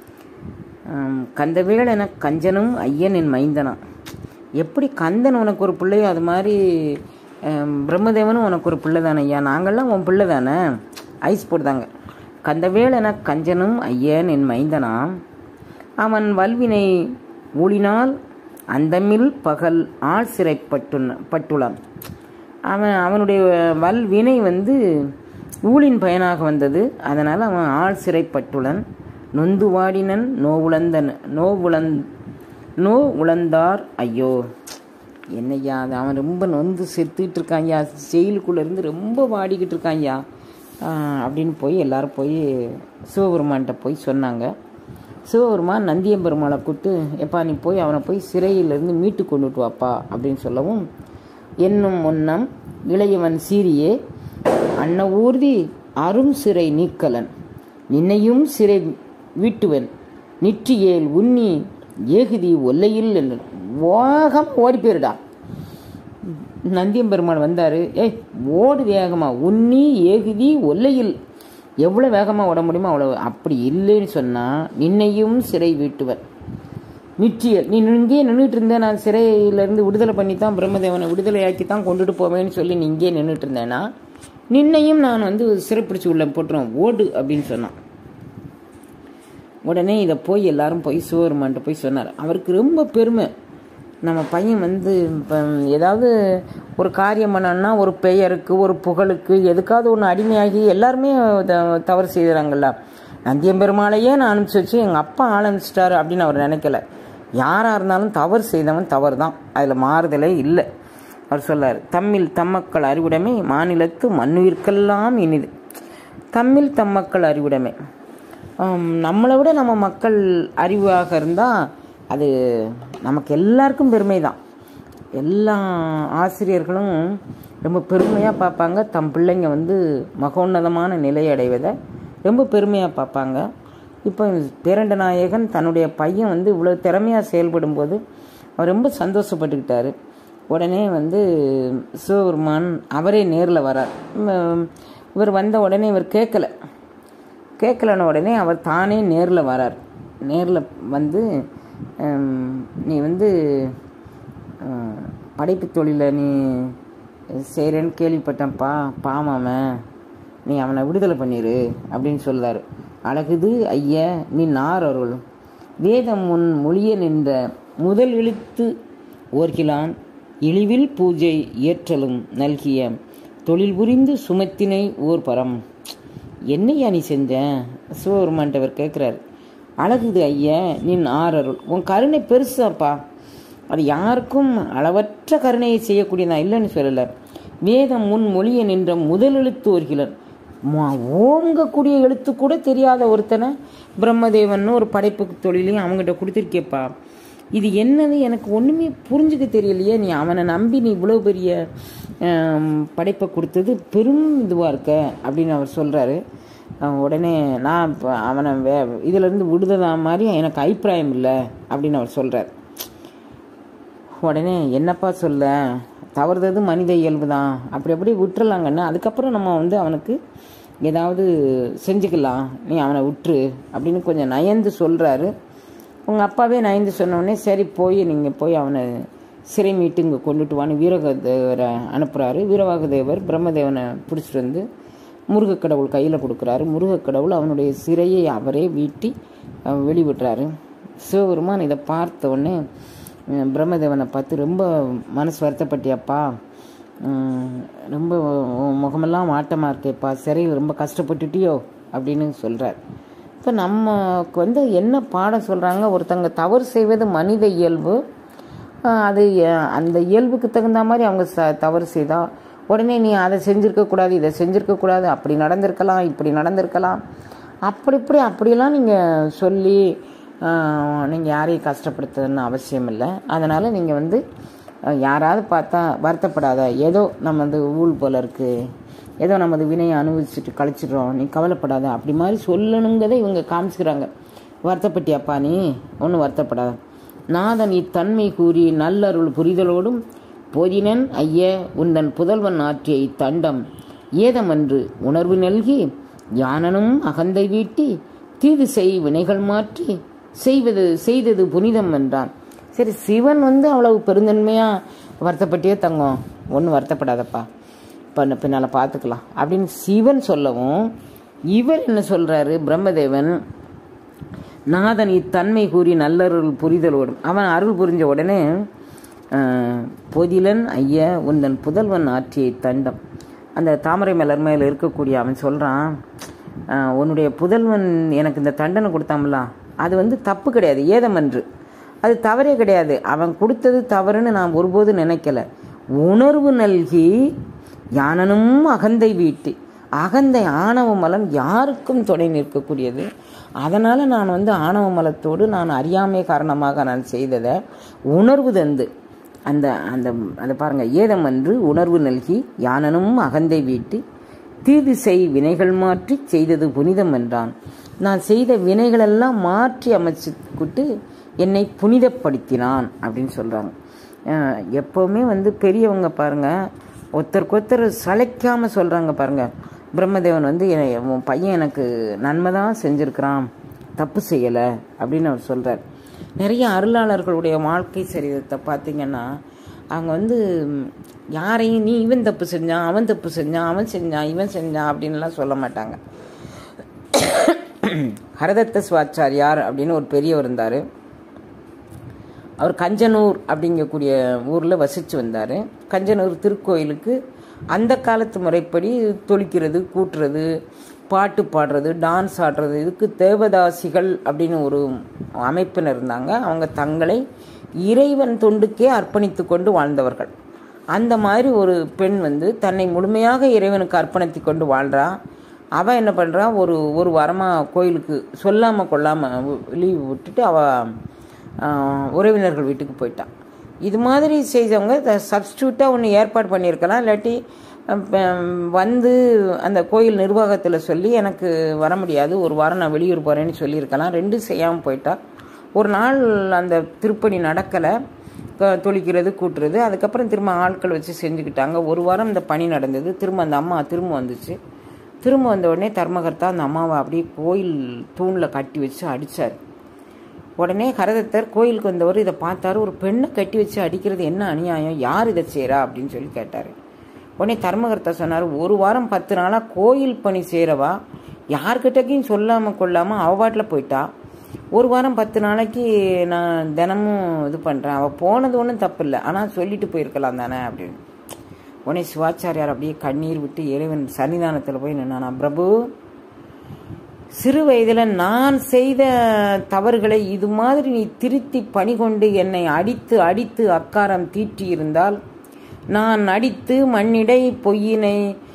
கந்தவேளன கஞ்சனும் ஐயன் என் மைந்தனான் எப்படி கந்தன் உனக்கு ஒரு பிள்ளையோ அது மாதிரி ஆம், பிரம்மதேவனும் உனக்கு ஒரு பிள்ளை தானே ஐயா நாங்கள்லாம் உன் பிள்ளை தானே ஐஸ் போடுதாங்க கந்தவேளன கஞ்சனும் ஐயன் என் மைந்தனாம் அவன் வல்வினை ஊழினால் அந்தமில் பகல் ஆள் சிறைப்பட்டு பட்டுளான் அவன் அவனுடைய வல்வினை வந்து ஊழின் பயனாக வந்தது அதனால் அவன் ஆள் சிறைப்பட்டுளன் நொந்து வாடினன் நோவுளந்தன் நோவுளந் நோ உழந்தார் ஐயோ என்னய்யா அது அவன் ரொம்ப நொந்து செத்துக்கிட்டு இருக்கான்யா ஜெயிலுக்குள்ளே இருந்து ரொம்ப வாடிக்கிட்டு இருக்கான்யா ஆஹ் அப்படின்னு போய் எல்லாரும் போய் சிவபெருமான்கிட்ட போய் சொன்னாங்க சிவபெருமான் நந்தியம்பெருமாளை கூப்பிட்டு எப்பா நீ போய் அவனை போய் சிறையிலிருந்து மீட்டு கொண்டுட்டு வாப்பா அப்படின்னு சொல்லவும் என்னும் முன்னம் இளையவன் சீரியே அன்ன ஊர்தி அரும் சிறை நீக்கலன் நின்னையும் சிறை வீட்டுவன் நிற்றியேல் உன்னி ஏகுதி ஒல்லையில் என்று வேகம் ஓடி போயிருடா நந்தியம் பெருமாள் வந்தார் ஏய் ஓடு வேகமா உன்னி ஏகுதி ஒல்லையில் எவ்வளோ வேகமாக ஓட முடியுமோ அவ்வளோ அப்படி இல்லைன்னு சொன்னால் நின்னையும் சிறை வீட்டுவர் நிச்சயல் நீ இங்கேயே நின்றுட்டு இருந்த நான் சிறையிலேருந்து விடுதலை பண்ணி தான் பிரம்மதேவனை விடுதலையாக்கி தான் கொண்டுட்டு போவேன்னு சொல்லி நீ இங்கேயே நின்றுட்டு இருந்தேன்னா நின்னையும் நான் வந்து சிறைப்பிடிச்சு உள்ள போட்டுருவேன் ஓடு அப்படின்னு சொன்னான் உடனே இதை போய் எல்லாரும் போய் சிவபெருமான்ட்ட போய் சொன்னார் அவருக்கு ரொம்ப பெருமை நம்ம பையன் வந்து இப்போ ஏதாவது ஒரு காரியம் பண்ணோன்னா ஒரு பெயருக்கு ஒரு புகழுக்கு எதுக்காவது ஒன்று அடிமையாகி எல்லாருமே த- தவறு செய்கிறாங்கல்ல நந்தியம்பெருமாளையே நான் அனுப்பிச்சி வச்சு எங்கள் அப்பா ஆரம்பிச்சிட்டாரு அப்படின்னு அவர் நினைக்கல யாராக இருந்தாலும் தவறு செய்தவன் தவறு தான் அதில் மாறுதலே இல்லை அவர் சொல்லார் தம்மில் தம்மக்கள் அறிவுடைமை மாநிலத்து மண்ணுயிர்க்கெல்லாம் இனிது தம்மில் தம்மக்கள் அறிவுடைமை ஆம், நம்மளை விட நம்ம மக்கள் அறிவாக இருந்தால் அது நமக்கு எல்லாருக்கும் பெருமை தான் எல்லா ஆசிரியர்களும் ரொம்ப பெருமையாக பார்ப்பாங்க தம் பிள்ளைங்க வந்து மகோன்னதமான நிலை அடைவதை ரொம்ப பெருமையாக பார்ப்பாங்க இப்போ பேரண்ட நாயகன் தன்னுடைய பையன் வந்து இவ்வளோ திறமையாக செயல்படும்போது அவர் ரொம்ப சந்தோஷப்பட்டுக்கிட்டாரு உடனே வந்து சிவபெருமான் அவரே நேரில் வரார் உம், இவர் வந்த உடனே இவர் கேட்கல கேட்கலன உடனே அவர் தானே நேரில் வரார் நேரில் வந்து ஹம், நீ வந்து அஹ், படைப்பு தொழிலை நீ செய்கிறேன்னு கேள்விப்பட்டேன்ப்பா பாவம் அவன் நீ அவனை விடுதலை பண்ணிரு அப்படின்னு சொல்றாரு அழகுது ஐய நீ நார் அருள் வேதம் முன் மொழிய நின்ற முதல் எழுத்து ஓர்கிலான் இழிவில் பூஜை ஏற்றலும் நல்கிய தொழில் புரிந்து சுமத்தினை ஓர் பரம் என்னையா நீ செஞ்ச சிவபெருமான்ட்டவர் கேட்குறாரு அழகுது ஐயா நின் ஆறருள் உன் கருணை பெருசாப்பா அது யாருக்கும் அளவற்ற கருணையை செய்யக்கூடியதான் இல்லைன்னு சொல்லலை வேதம் முன் மொழிய நின்ற முதல் எழுத்து ஒருகிலன் ஓங்கக்கூடிய எழுத்து கூட தெரியாத ஒருத்தனை பிரம்மதேவன் ஒரு படைப்பு தொழிலையும் அவங்ககிட்ட கொடுத்துருக்கேப்பா இது என்னது எனக்கு ஒன்றுமே புரிஞ்சுக்க தெரியலையே நீ அவனை நம்பி நீ இவ்வளோ பெரிய ஆம், படைப்பை கொடுத்தது பெரும் இதுவாக இருக்க அப்படின்னு அவர் சொல்கிறாரு உடனே நான் இப்போ அவனை வே இதிலேருந்து விடுதலா மாதிரி எனக்கு அபிப்பிராயம் இல்லை அப்படின்னு அவர் சொல்கிறார் உடனே என்னப்பா சொல்ல தவறுதது மனித இயல்பு தான் அப்படி அப்படியே விட்டுறலாங்கன்னு அதுக்கப்புறம் நம்ம வந்து அவனுக்கு ஏதாவது செஞ்சுக்கலாம் நீ அவனை விட்டுரு அப்படின்னு கொஞ்சம் நயந்து சொல்கிறாரு உங்கள் அப்பாவே நயந்து சொன்னோடனே சரி போய் நீங்கள் போய் அவனை சிறை மீட்டு இங்கே கொண்டுட்டு வான்னு வீரகதேவரை அனுப்புகிறாரு வீரவாகதேவர் பிரம்மதேவனை பிடிச்சிட்டு வந்து முருகக்கடவுள் கையில் கொடுக்குறாரு முருகக்கடவுள் அவனுடைய சிறையை அவரே வீட்டி அஹ், வெளிவிடுறாரு சிவபெருமான் இதை பார்த்த உடனே அஹ், பிரம்மதேவனை பார்த்து ரொம்ப மனசு வருத்தப்பட்டியாப்பா உம், ரொம்ப உன் முகமெல்லாம் வாட்டமாக இருக்கேப்பா சிறையில் ரொம்ப கஷ்டப்பட்டுட்டியோ அப்படின்னு சொல்கிறார் இப்போ நமக்கு வந்து என்ன பாடம் சொல்கிறாங்க ஒருத்தங்க தவறு செய்வது மனித இயல்பு ஆஹ் அது அஹ், அந்த இயல்புக்கு தகுந்த மாதிரி அவங்க ச தவறு செய்தா உடனே நீ அதை செஞ்சிருக்க கூடாது இதை செஞ்சிருக்க கூடாது அப்படி நடந்திருக்கலாம் இப்படி நடந்திருக்கலாம் அப்படி இப்படி அப்படியெல்லாம் நீங்கள் சொல்லி நீங்கள் யாரையும் கஷ்டப்படுத்துன்னு அவசியம் இல்லை அதனால் நீங்கள் வந்து அஹ், யாராவது பார்த்தா வருத்தப்படாத ஏதோ நம்ம வந்து ஊழ் போல இருக்குது ஏதோ நமது வினையை அனுபவிச்சுட்டு கழிச்சிடுறோம் நீ கவலைப்படாத அப்படி மாதிரி சொல்லணுங்கிறதை இவங்க காமிச்சுக்கிறாங்க வருத்தப்பட்டியாப்பா நீ ஒன்றும் வருத்தப்படாத நாதன் இத்தன்மை கூறி நல்லருள் புரிதலோடும் போதினன் ஐய உந்தன் புதல்வன் ஆற்றிய இத்தண்டம் ஏதமன்று உணர்வு நல்கி யானனும் அகந்தை வீட்டி தீது செய் வினைகள் மாற்றி செய்வது செய்தது புனிதம் என்றான் சரி சிவன் வந்து அவ்வளவு பெருந்தன்மையாக வருத்தப்பட்டே தங்கம் ஒன்றும் வருத்தப்படாதப்பா பண்ண பின்னால் பார்த்துக்கலாம் அப்படின்னு சிவன் சொல்லவும் இவர் என்ன சொல்கிறாரு பிரம்மதேவன் நாதன் இத்தன்மை கூறி நல்லருள் புரிதலோடும் அவன் அருள் புரிஞ்ச உடனே ஆஹ், பொதிலன் ஐய உந்தன் புதல்வன் ஆற்றிய தண்டம் அந்த தாமரை மலர் மேல இருக்கக்கூடிய அவன் சொல்கிறான் உன்னுடைய புதல்வன் எனக்கு இந்த தண்டனை கொடுத்தாமல அது வந்து தப்பு கிடையாது ஏதமன்று அது தவறே கிடையாது அவன் கொடுத்தது தவறுன்னு நான் ஒருபோதும் நினைக்கல உணர்வு நல்கி யானனும் அகந்தை வீட்டு அகந்தை ஆணவ மலம் யாருக்கும் துணை நிற்கக்கூடியது அதனால் நான் வந்து ஆணவ மலத்தோடு நான் அறியாமை காரணமாக நான் செய்ததை உணர்வு தந்து அந்த அந்த அதை பாருங்க ஏதம் என்று உணர்வு நல்கி யானனும் அகந்தை வீட்டு தீது செய் வினைகள் மாற்றி செய்தது புனிதம் என்றான் நான் செய்த வினைகளெல்லாம் மாற்றி அமைச்சுக்கிட்டு என்னை புனிதப்படுத்தினான் அப்படின்னு சொல்கிறாங்க எப்போவுமே வந்து பெரியவங்க பாருங்க ஒருத்தருக்கு ஒருத்தர் சளைக்காமல் சொல்கிறாங்க பாருங்க பிரம்மதேவன் வந்து என்னை- உன் பையன் எனக்கு நன்மை தான் செஞ்சுருக்கிறான் தப்பு செய்யலை அப்படின்னு அவர் சொல்கிறார் நிறைய அருளாளர்களுடைய வாழ்க்கை சரிதத்தை பார்த்தீங்கன்னா அவங்க வந்து ம், யாரையும் நீ இவன் தப்பு செஞ்சான் அவன் தப்பு செஞ்சான் அவன் செஞ்சான் இவன் செஞ்சான் அப்படின்லாம் சொல்ல மாட்டாங்க ஹரதத்த சிவாச்சாரியார் அப்படின்னு ஒரு பெரியவர் இருந்தார் அவர் கஞ்சனூர் அப்படிங்கக்கூடிய ஊரில் வசித்து வந்தார் கஞ்சனூர் திருக்கோயிலுக்கு அந்த காலத்து முறைப்படி தொளிக்கிறது கூட்டுறது பாட்டு பாடுறது டான்ஸ் ஆடுறது இதுக்கு தேவதாசிகள் அப்படின்னு ஒரு அமைப்பினர் இருந்தாங்க அவங்க தங்களை இறைவன் தொண்டுக்கே அர்ப்பணித்து கொண்டு வாழ்ந்தவர்கள் அந்த மாதிரி ஒரு பெண் வந்து தன்னை முழுமையாக இறைவனுக்கு அர்ப்பணித்து கொண்டு வாழ்கிறா அவள் என்ன பண்ணுறா ஒரு ஒரு வாரமாக கோயிலுக்கு சொல்லாமல் கொள்ளாமல் லீவு விட்டுட்டு அவள் உறவினர்கள் வீட்டுக்கு போயிட்டான் இது மாதிரி செய்தவங்க சப்ஸ்டியூட்டாக ஒன்று ஏற்பாடு பண்ணியிருக்கலாம் இல்லாட்டி வந்து அந்த கோயில் நிர்வாகத்தில் சொல்லி எனக்கு வர முடியாது ஒரு வாரம் நான் வெளியூர் போகிறேன்னு சொல்லியிருக்கலாம் ரெண்டும் செய்யாமல் போயிட்டா ஒரு நாள் அந்த திருப்பணி நடக்கலை தொளிக்கிறது கூட்டுறது அதுக்கப்புறம் திரும்ப ஆட்கள் வச்சு செஞ்சுக்கிட்டாங்க ஒரு வாரம் இந்த பணி நடந்தது திரும்ப அந்த அம்மா திரும்ப வந்துச்சு திரும்ப வந்த உடனே தர்மகர்த்தா அந்த அம்மாவை அப்படியே கோயில் தூணில் கட்டி வச்சு அடித்தார் உடனே கரதத்தர் கோயிலுக்கு வந்தவர் இதை பார்த்தாரு ஒரு பெண்ணை கட்டி வச்சு அடிக்கிறது என்ன அநியாயம் யார் இதை செய்கிறா அப்படின்னு சொல்லி கேட்டார் உடனே தர்மகர்த்தா சொன்னார் ஒரு வாரம் பத்து நாளாக கோயில் பணி செய்கிறவா யார்கிட்டக்கையும் சொல்லாமல் கொள்ளாமல் அவபாட்டில் போயிட்டா ஒரு வாரம் பத்து நாளைக்கு நான் தினமும் இது பண்ணுறேன் அவள் போனது ஒன்றும் தப்பு இல்லை ஆனால் சொல்லிட்டு போயிருக்கலாம் தானே அப்படின்னு உடனே சிவாச்சாரியார் அப்படியே கண்ணீர் விட்டு இறைவன் சன்னிதானத்தில் போய் நின்னானா பிரபு சிறு வயதில் நான் செய்த தவறுகளை இது மாதிரி நீ திருத்தி பணி கொண்டு என்னை அடித்து அடித்து அக்காரம் தீட்டி இருந்தால் நான் அடித்து மண்ணிடை பொய்யினை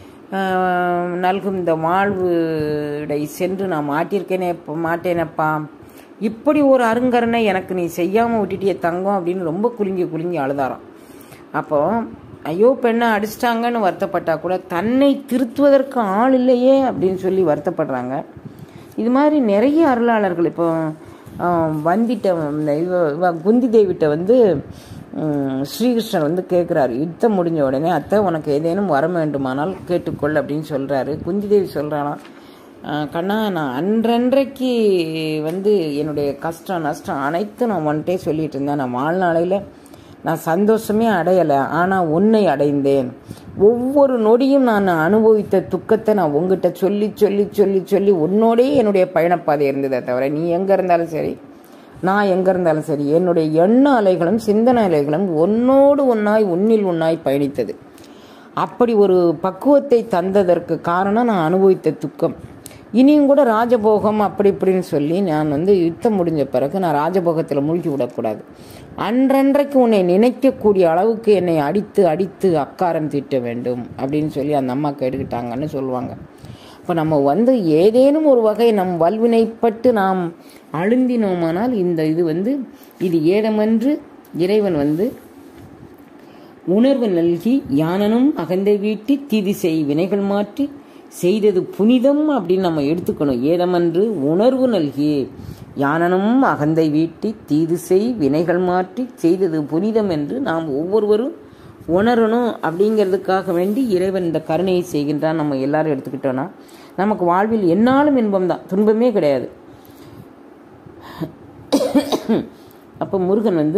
நல்கும் இந்த வாழ்வுடை சென்று நான் மாட்டிருக்கேனே மாட்டேனப்பா இப்படி ஒரு அருங்கரனை எனக்கு நீ செய்யாமல் விட்டுட்டிய தங்கம் அப்படின்னு ரொம்ப குலுங்கி குலுங்கி அழுதாராம் அப்போ ஐயோ பெண்ணை அடிச்சிட்டாங்கன்னு வருத்தப்பட்டா கூட தன்னை திருத்துவதற்கு ஆள் இல்லையே அப்படின்னு சொல்லி வருத்தப்படுறாங்க இது மாதிரி நிறைய அருளாளர்கள் இப்போ வந்திட்ட இந்த இவ குந்தி தேவிட்ட வந்து ஸ்ரீகிருஷ்ணர் வந்து கேட்குறாரு யுத்தம் முடிஞ்ச உடனே அத்தை உனக்கு ஏதேனும் வர வேண்டுமானால் கேட்டுக்கொள் அப்படின்னு சொல்கிறாரு குந்தி தேவி சொல்கிறாளாம் கண்ணா நான் அன்றன்றைக்கு வந்து என்னுடைய கஷ்டம் நஷ்டம் அனைத்தும் நான் ஒன்ட்டே சொல்லிட்டு இருந்தேன் நான் வாழ்நாளையில் நான் சந்தோஷமே அடையலை ஆனால் உன்னை அடைந்தேன் ஒவ்வொரு நொடியும் நான் அனுபவித்த துக்கத்தை நான் உங்ககிட்ட சொல்லி சொல்லி சொல்லி சொல்லி உன்னோடே என்னுடைய பயணப்பாதை இருந்ததே தவிர நீ எங்கே இருந்தாலும் சரி நான் எங்கே இருந்தாலும் சரி என்னுடைய எண்ண அலைகளும் சிந்தனை அலைகளும் ஒன்னோடு ஒன்னாய் உன்னில் உன்னாய் பயணித்தது அப்படி ஒரு பக்குவத்தை தந்ததற்கு காரணம் நான் அனுபவித்த துக்கம் இனியும் கூட ராஜபோகம் அப்படி இப்படின்னு சொல்லி நான் வந்து யுத்தம் முடிஞ்ச பிறகு நான் ராஜபோகத்தில் மூழ்கி விடக்கூடாது அன்றன்றைக்கு உன்னை நினைக்கக்கூடிய அளவுக்கு என்னை அடித்து அடித்து அக்காரம் தீட்ட வேண்டும் அப்படின்னு சொல்லி அந்த அம்மா கேட்டுக்கிட்டாங்கன்னு சொல்லுவாங்க இப்போ நம்ம வந்து ஏதேனும் ஒரு வகை நம் வல்வினைப்பட்டு நாம் அழுந்தினோமானால் இந்த இது வந்து இது ஏதமென்று இறைவன் வந்து உணர்வு நல்கி யானனும் அகந்தை வீட்டி தீதி செய் வினைகள் மாற்றி செய்தது புனிதம் அப்படின்னு நம்ம எடுத்துக்கணும் ஏதமன்று உணர்வு நல்கி யானனும் அகந்தை வீட்டி தீது செய் வினைகள் மாற்றி செய்தது புனிதம் என்று நாம் ஒவ்வொருவரும் உணரணும் அப்படிங்கிறதுக்காக வேண்டி இறைவன் இந்த கருணையை செய்கின்றான் நம்ம எல்லாரும் எடுத்துக்கிட்டோன்னா நமக்கு வாழ்வில் என்னாலும் இன்பம் தான் துன்பமே கிடையாது அப்போ முருகன் வந்து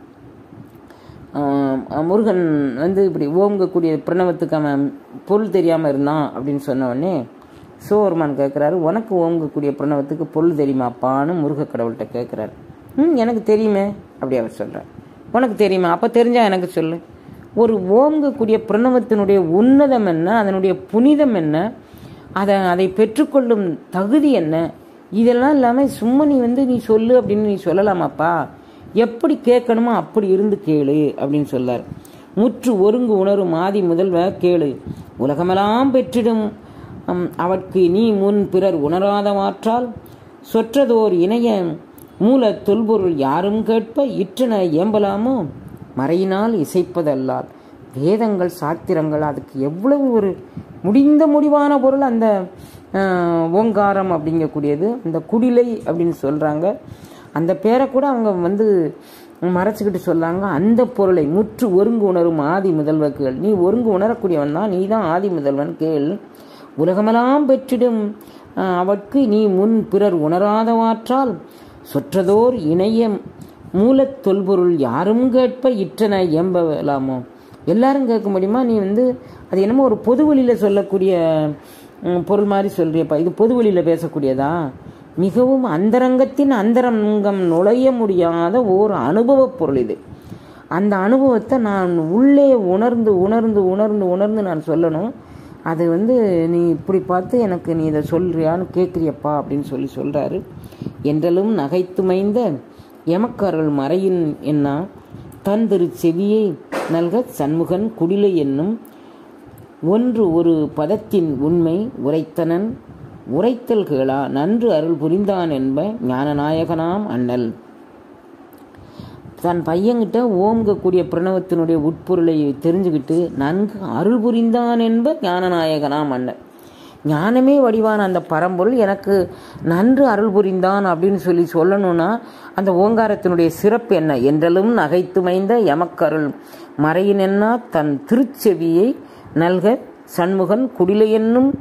முருகன் வந்து இப்படி ஓங்கக்கூடிய பிரணவத்துக்கு அவன் பொருள் தெரியாமல் இருந்தான் அப்படின்னு சொன்ன உடனே சிவபெருமான் கேட்குறாரு உனக்கு ஓங்கக்கூடிய பிரணவத்துக்கு பொருள் தெரியுமாப்பான்னு முருக கடவுள்கிட்ட கேட்குறாரு ம் எனக்கு தெரியுமே அப்படி அவர் சொல்கிறார் உனக்கு தெரியுமா அப்போ தெரிஞ்சால் எனக்கு சொல்லு ஒரு ஓங்கக்கூடிய பிரணவத்தினுடைய உன்னதம் என்ன அதனுடைய புனிதம் என்ன அதை அதை பெற்றுக்கொள்ளும் தகுதி என்ன இதெல்லாம் இல்லாமல் சும்மா நீ வந்து நீ சொல்லு அப்படின்னு நீ சொல்லலாமாப்பா எப்படி கேட்கணுமோ அப்படி இருந்து கேளு அப்படின்னு சொல்லார் முற்று ஒருங்கு உணரும் ஆதி முதல்வ கேளு உலகமெல்லாம் பெற்றிடும் அவற்கு நீ முன் பிறர் உணராதவாற்றால் சொற்றதோர் இணைய மூல தொல்பொருள் யாரும் கேட்ப இற்றன ஏம்பலாமோ மறையினால் இசைப்பதல்லால் வேதங்கள் சாத்திரங்கள் அதுக்கு எவ்வளவு ஒரு முடிந்த முடிவான பொருள் அந்த ஓங்காரம் அப்படிங்கக்கூடியது அந்த குடிலை அப்படின்னு சொல்கிறாங்க அந்த பேரை கூட அவங்க வந்து மறைச்சிக்கிட்டு சொல்லாங்க அந்த பொருளை முற்று ஒருங்கு உணரும் ஆதி முதல்வ கேள் நீ ஒருங்கு உணரக்கூடியவன் தான் நீ தான் ஆதி முதல்வன் கேள் உலகமெல்லாம் பெற்றிடும் அவற்கு நீ முன் பிறர் உணராதவாற்றால் சொற்றதோர் இணைய மூலத் தொல்பொருள் யாரும் கேட்ப இற்றன ஏம்பலாமோ எல்லாரும் கேட்க முடியுமா நீ வந்து அது என்னமோ ஒரு பொது வழியில் சொல்லக்கூடிய பொருள் மாதிரி சொல்றியப்பா இது பொது வழியில் பேசக்கூடியதா மிகவும் அந்தரங்கத்தின் அந்தரங்கம் நுழைய முடியாத ஓர் அனுபவ பொருள் இது அந்த அனுபவத்தை நான் உள்ளே உணர்ந்து உணர்ந்து உணர்ந்து உணர்ந்து நான் சொல்லணும் அது வந்து நீ இப்படி பார்த்து எனக்கு நீ இதை சொல்றியான்னு கேட்குறியப்பா அப்படின்னு சொல்லி சொல்கிறாரு என்றலும் நகைத்துமைந்த எமக்கருள் மறையின் என்னா தன் திரு செவியை நல்க சண்முகன் குடிலை என்னும் ஒன்று ஒரு பதத்தின் உண்மை உரைத்தனன் உரைத்தல் கேளா நன்று அருள் புரிந்தான் என்ப ஞானநாயகனாம் அண்ணல் தன் பையன்கிட்ட ஓம்கக்கூடிய பிரணவத்தினுடைய உட்பொருளை தெரிஞ்சுக்கிட்டு நன்கு அருள் புரிந்தான் என்ப ஞானநாயகனாம் அண்ணல் ஞானமே வடிவான அந்த பரம்பொருள் எனக்கு நன்று அருள் புரிந்தான் அப்படின்னு சொல்லி சொல்லணும்னா அந்த ஓங்காரத்தினுடைய சிறப்பு என்ன என்றலும் நகைத்துமைந்த எமக்கருள் மறையினென்னா தன் திருச்செவியை நல்க சண்முகன் குடிலை என்னும்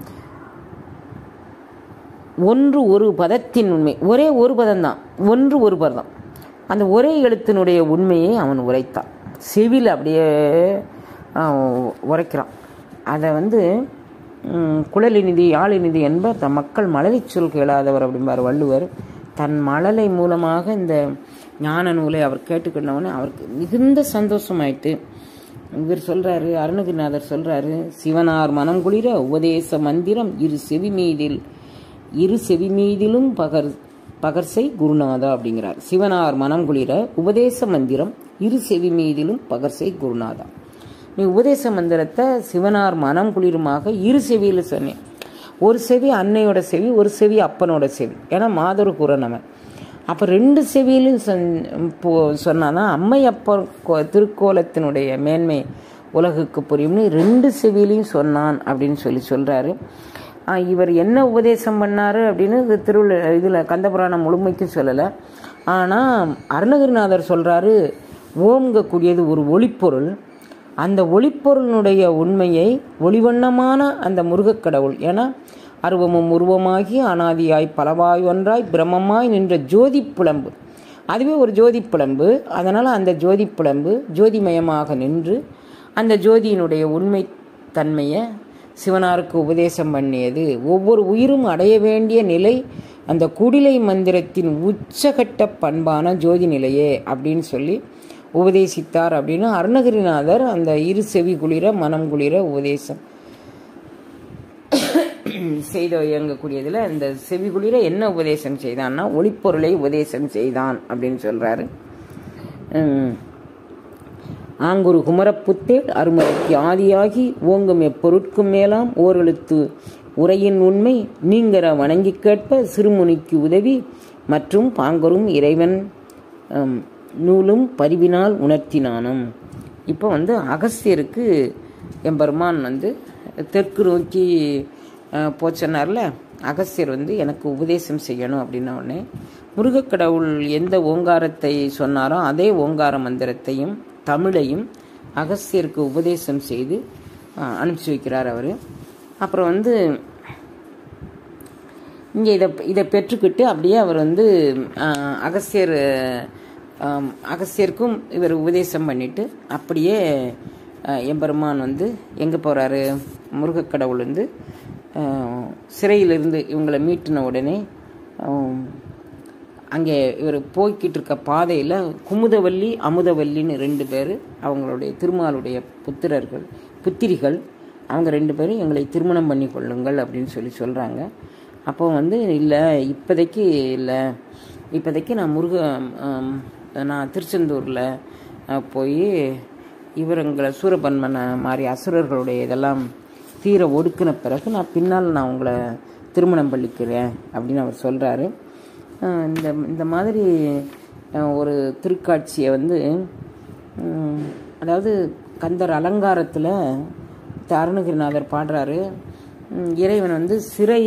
ஒன்று ஒரு பதத்தின் உண்மை ஒரே ஒரு பதம்தான் ஒன்று ஒரு பதம் அந்த ஒரே எழுத்தினுடைய உண்மையை அவன் உரைத்தான் செவில் அப்படியே உரைக்கிறான் அதை வந்து குழலிநிதி யாழிநிதி என்பர் தம் மக்கள் மழலை சொல் கேளாதவர் அப்படிம்பார் வள்ளுவர் தன் மழலை மூலமாக இந்த ஞான நூலை அவர் கேட்டுக்கொண்டவொடனே அவருக்கு மிகுந்த சந்தோஷமாயிட்டு இவர் சொல்றாரு அருணகிரிநாதர் சொல்றாரு சிவனார் மனம் குளிர உபதேச மந்திரம் இரு செவி மீதில் இரு செவி மீதிலும் பகர் பகர்சை குருநாதா அப்படிங்கிறார் சிவனார் மனம் குளிர உபதேச மந்திரம் இரு செவி மீதிலும் பகர்சை குருநாதா நீ உபதேச மந்திரத்தை சிவனார் மனம் குளிருமாக இரு செவியில் சொன்னேன் ஒரு செவி அன்னையோட செவி ஒரு செவி அப்பனோட செவி ஏன்னா மாதொரு குரணவன் அப்போ ரெண்டு செவியிலும் சொன் போ சொன்னாதான் அம்மை அப்பர் திருக்கோலத்தினுடைய மேன்மை உலகுக்கு புரியும்னு ரெண்டு செவியிலையும் சொன்னான் அப்படின்னு சொல்லி சொல்கிறாரு இவர் என்ன உபதேசம் பண்ணார் அப்படின்னு திருவிழா இதில் கந்தபுராணம் முழுமைக்கும் சொல்லலை ஆனால் அருணகிரிநாதர் சொல்கிறாரு ஓம்கக்கூடியது ஒரு ஒளிப்பொருள் அந்த ஒளிப்பொருளினுடைய உண்மையை ஒளிவண்ணமான அந்த முருகக்கடவுள் ஏன்னா அருவமும் உருவமாகி அனாதியாய் பலவாய் ஒன்றாய் பிரம்மமாய் நின்ற ஜோதி புலம்பு அதுவே ஒரு ஜோதி புலம்பு அதனால் அந்த ஜோதி புலம்பு ஜோதிமயமாக நின்று அந்த ஜோதியினுடைய உண்மை தன்மையை சிவனாருக்கு உபதேசம் பண்ணியது ஒவ்வொரு உயிரும் அடைய வேண்டிய நிலை அந்த குடிலை மந்திரத்தின் உச்சகட்ட பண்பான ஜோதி நிலையே அப்படின்னு சொல்லி உபதேசித்தார் அப்படின்னு அருணகிரிநாதர் அந்த இரு செவி குளிர மனம் குளிர உபதேசம் செய்த இயங்கக்கூடியதில் இந்த செவி குளிர என்ன உபதேசம் செய்தான்னா ஒளிப்பொருளை உபதேசம் செய்தான் அப்படின்னு சொல்கிறாரு ஆங்குரு குமரப்புத்தேள் அருமறைக்கு ஆதியாகி ஓங்கும் எப்பொருட்கும் மேலாம் ஓரெழுத்து உரையின் உண்மை நீங்கர வணங்கி கேட்ப சிறுமுனிக்கு உதவி மற்றும் பாங்கரும் இறைவன் நூலும் பரிவினால் உணர்த்தினானும் இப்போ வந்து அகஸ்தியருக்கு எம்பெருமான் வந்து தெற்கு நோக்கி போச்சனார்ல அகஸ்தியர் வந்து எனக்கு உபதேசம் செய்யணும் அப்படின்ன உடனே முருகக்கடவுள் எந்த ஓங்காரத்தை சொன்னாரோ அதே ஓங்கார மந்திரத்தையும் தமிழையும் அகஸ்தியருக்கு உபதேசம் செய்து அனுப்பிச்சி வைக்கிறார் அவர் அப்புறம் வந்து இங்கே இதை இதை பெற்றுக்கிட்டு அப்படியே அவர் வந்து அகஸ்தியர் அகஸ்தியருக்கும் இவர் உபதேசம் பண்ணிட்டு அப்படியே எம்பெருமான் வந்து எங்கே போகிறாரு முருகக்கடவுள் வந்து சிறையிலிருந்து இவங்களை மீட்டின உடனே அங்கே இவர் போய்கிட்டு இருக்க பாதையில் குமுதவல்லி அமுதவல்லின்னு ரெண்டு பேர் அவங்களுடைய திருமாலுடைய புத்திரர்கள் புத்திரிகள் அவங்க ரெண்டு பேரும் எங்களை திருமணம் பண்ணி கொள்ளுங்கள் அப்படின்னு சொல்லி சொல்கிறாங்க அப்போ வந்து இல்லை இப்போதைக்கு இல்லை இப்போதைக்கு நான் முருக நான் திருச்செந்தூரில் போய் இவருங்களை சூரபன்மனை மாதிரி அசுரர்களுடைய இதெல்லாம் தீர ஒடுக்கின பிறகு நான் பின்னால் நான் உங்களை திருமணம் பண்ணிக்கிறேன் அப்படின்னு அவர் சொல்கிறாரு இந்த இந்த மாதிரி ஒரு திருக்காட்சியை வந்து அதாவது கந்தர் அலங்காரத்தில் அருணகிரிநாதர் பாடுறாரு இறைவன் வந்து சிறை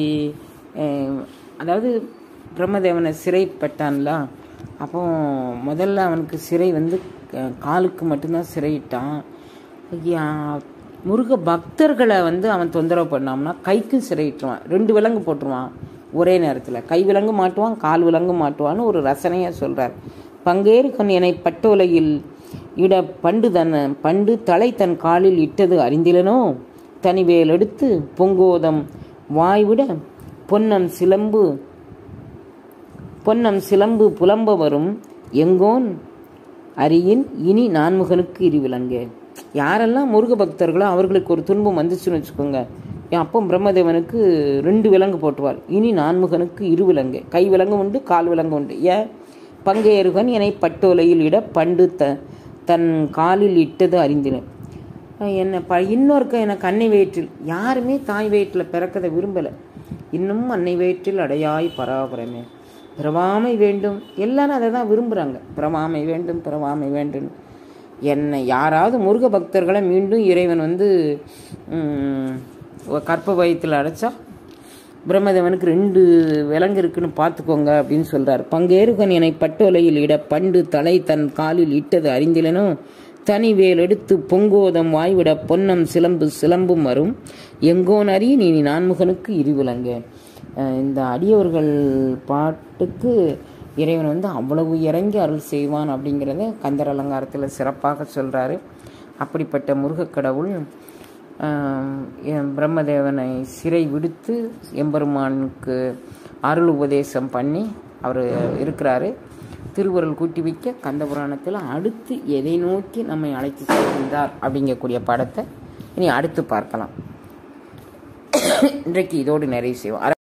அதாவது பிரம்மதேவனை சிறைப்பட்டான்ல அப்போ முதல்ல அவனுக்கு சிறை வந்து காலுக்கு மட்டும்தான் சிறையிட்டான் முருக பக்தர்களை வந்து அவன் தொந்தரவு பண்ணாம்னா கைக்கும் சிறையிட்டுருவான் ரெண்டு விலங்கு போட்டுருவான் ஒரே நேரத்தில் கை விலங்கு மாட்டுவான் கால் விலங்கு மாட்டுவான்னு ஒரு ரசனையாக சொல்கிறார் பங்கேறு கண் என்னை பட்டோலையில் இட பண்டு தன் பண்டு தலை தன் காலில் இட்டது அறிந்திலனோ தனிவேல் எடுத்து பொங்கோதம் வாய்விட பொன்னம் சிலம்பு பொன்னம் சிலம்பு புலம்ப வரும் எங்கோன் அரியின் இனி நான்முகனுக்கு இரு விலங்கு யாரெல்லாம் முருக பக்தர்களோ அவர்களுக்கு ஒரு துன்பம் வந்துச்சுன்னு வச்சுக்கோங்க என் அப்பம் பிரம்மதேவனுக்கு ரெண்டு விலங்கு போட்டுவார் இனி நான்முகனுக்கு இரு விலங்கு கை விலங்கு உண்டு கால் விலங்கு உண்டு ஏன் பங்கையருகன் என்னை பட்டோலையில் இட பண்டு த தன் காலில் இட்டது அறிந்தினேன் என்னை ப இன்னொருக்க எனக்கு அன்னை வயிற்றில் யாருமே தாய் வயிற்றில் பிறக்கதை விரும்பலை இன்னும் அன்னை வயிற்றில் அடையாய் பராபரமே பிறவாமை வேண்டும் எல்லாரும் அதை தான் விரும்புகிறாங்க பிறவாமை வேண்டும் பிறவாமை வேண்டும் என்னை யாராவது முருக பக்தர்களை மீண்டும் இறைவன் வந்து ம், கற்ப வயத்தில் அடைச்சா பிரம்மதேவனுக்கு ரெண்டு விலங்கு இருக்குன்னு பார்த்துக்கோங்க அப்படின்னு சொல்றார் பங்கேறுகன் என்னை பட்டோலையில் இட பண்டு தலை தன் காலில் இட்டது அறிந்திலனோ தனி வேல் எடுத்து பொங்கோதம் வாய்விட பொன்னம் சிலம்பு சிலம்பும் வரும் எங்கோன் அறி நீ நான்முகனுக்கு இருவிலங்க அஹ் இந்த அடியவர்கள் பாட்டுக்கு இறைவன் வந்து அவ்வளவு இறங்கி அருள் செய்வான் அப்படிங்கிறத கந்தர் அலங்காரத்தில் சிறப்பாக சொல்றாரு அப்படிப்பட்ட முருகக் கடவுள் ஆம், எம் பிரம்மதேவனை சிறை விடுத்து எம்பெருமானுக்கு அருள் உபதேசம் பண்ணி அவர் இருக்கிறாரு திருவுருள் கூட்டி வைக்க கந்த புராணத்தில் அடுத்து எதை நோக்கி நம்மை அழைத்து செல்கின்றார் அப்படிங்கக்கூடிய படத்தை இனி அடுத்து பார்க்கலாம் இன்றைக்கு இதோடு நிறைவு செய்வோம்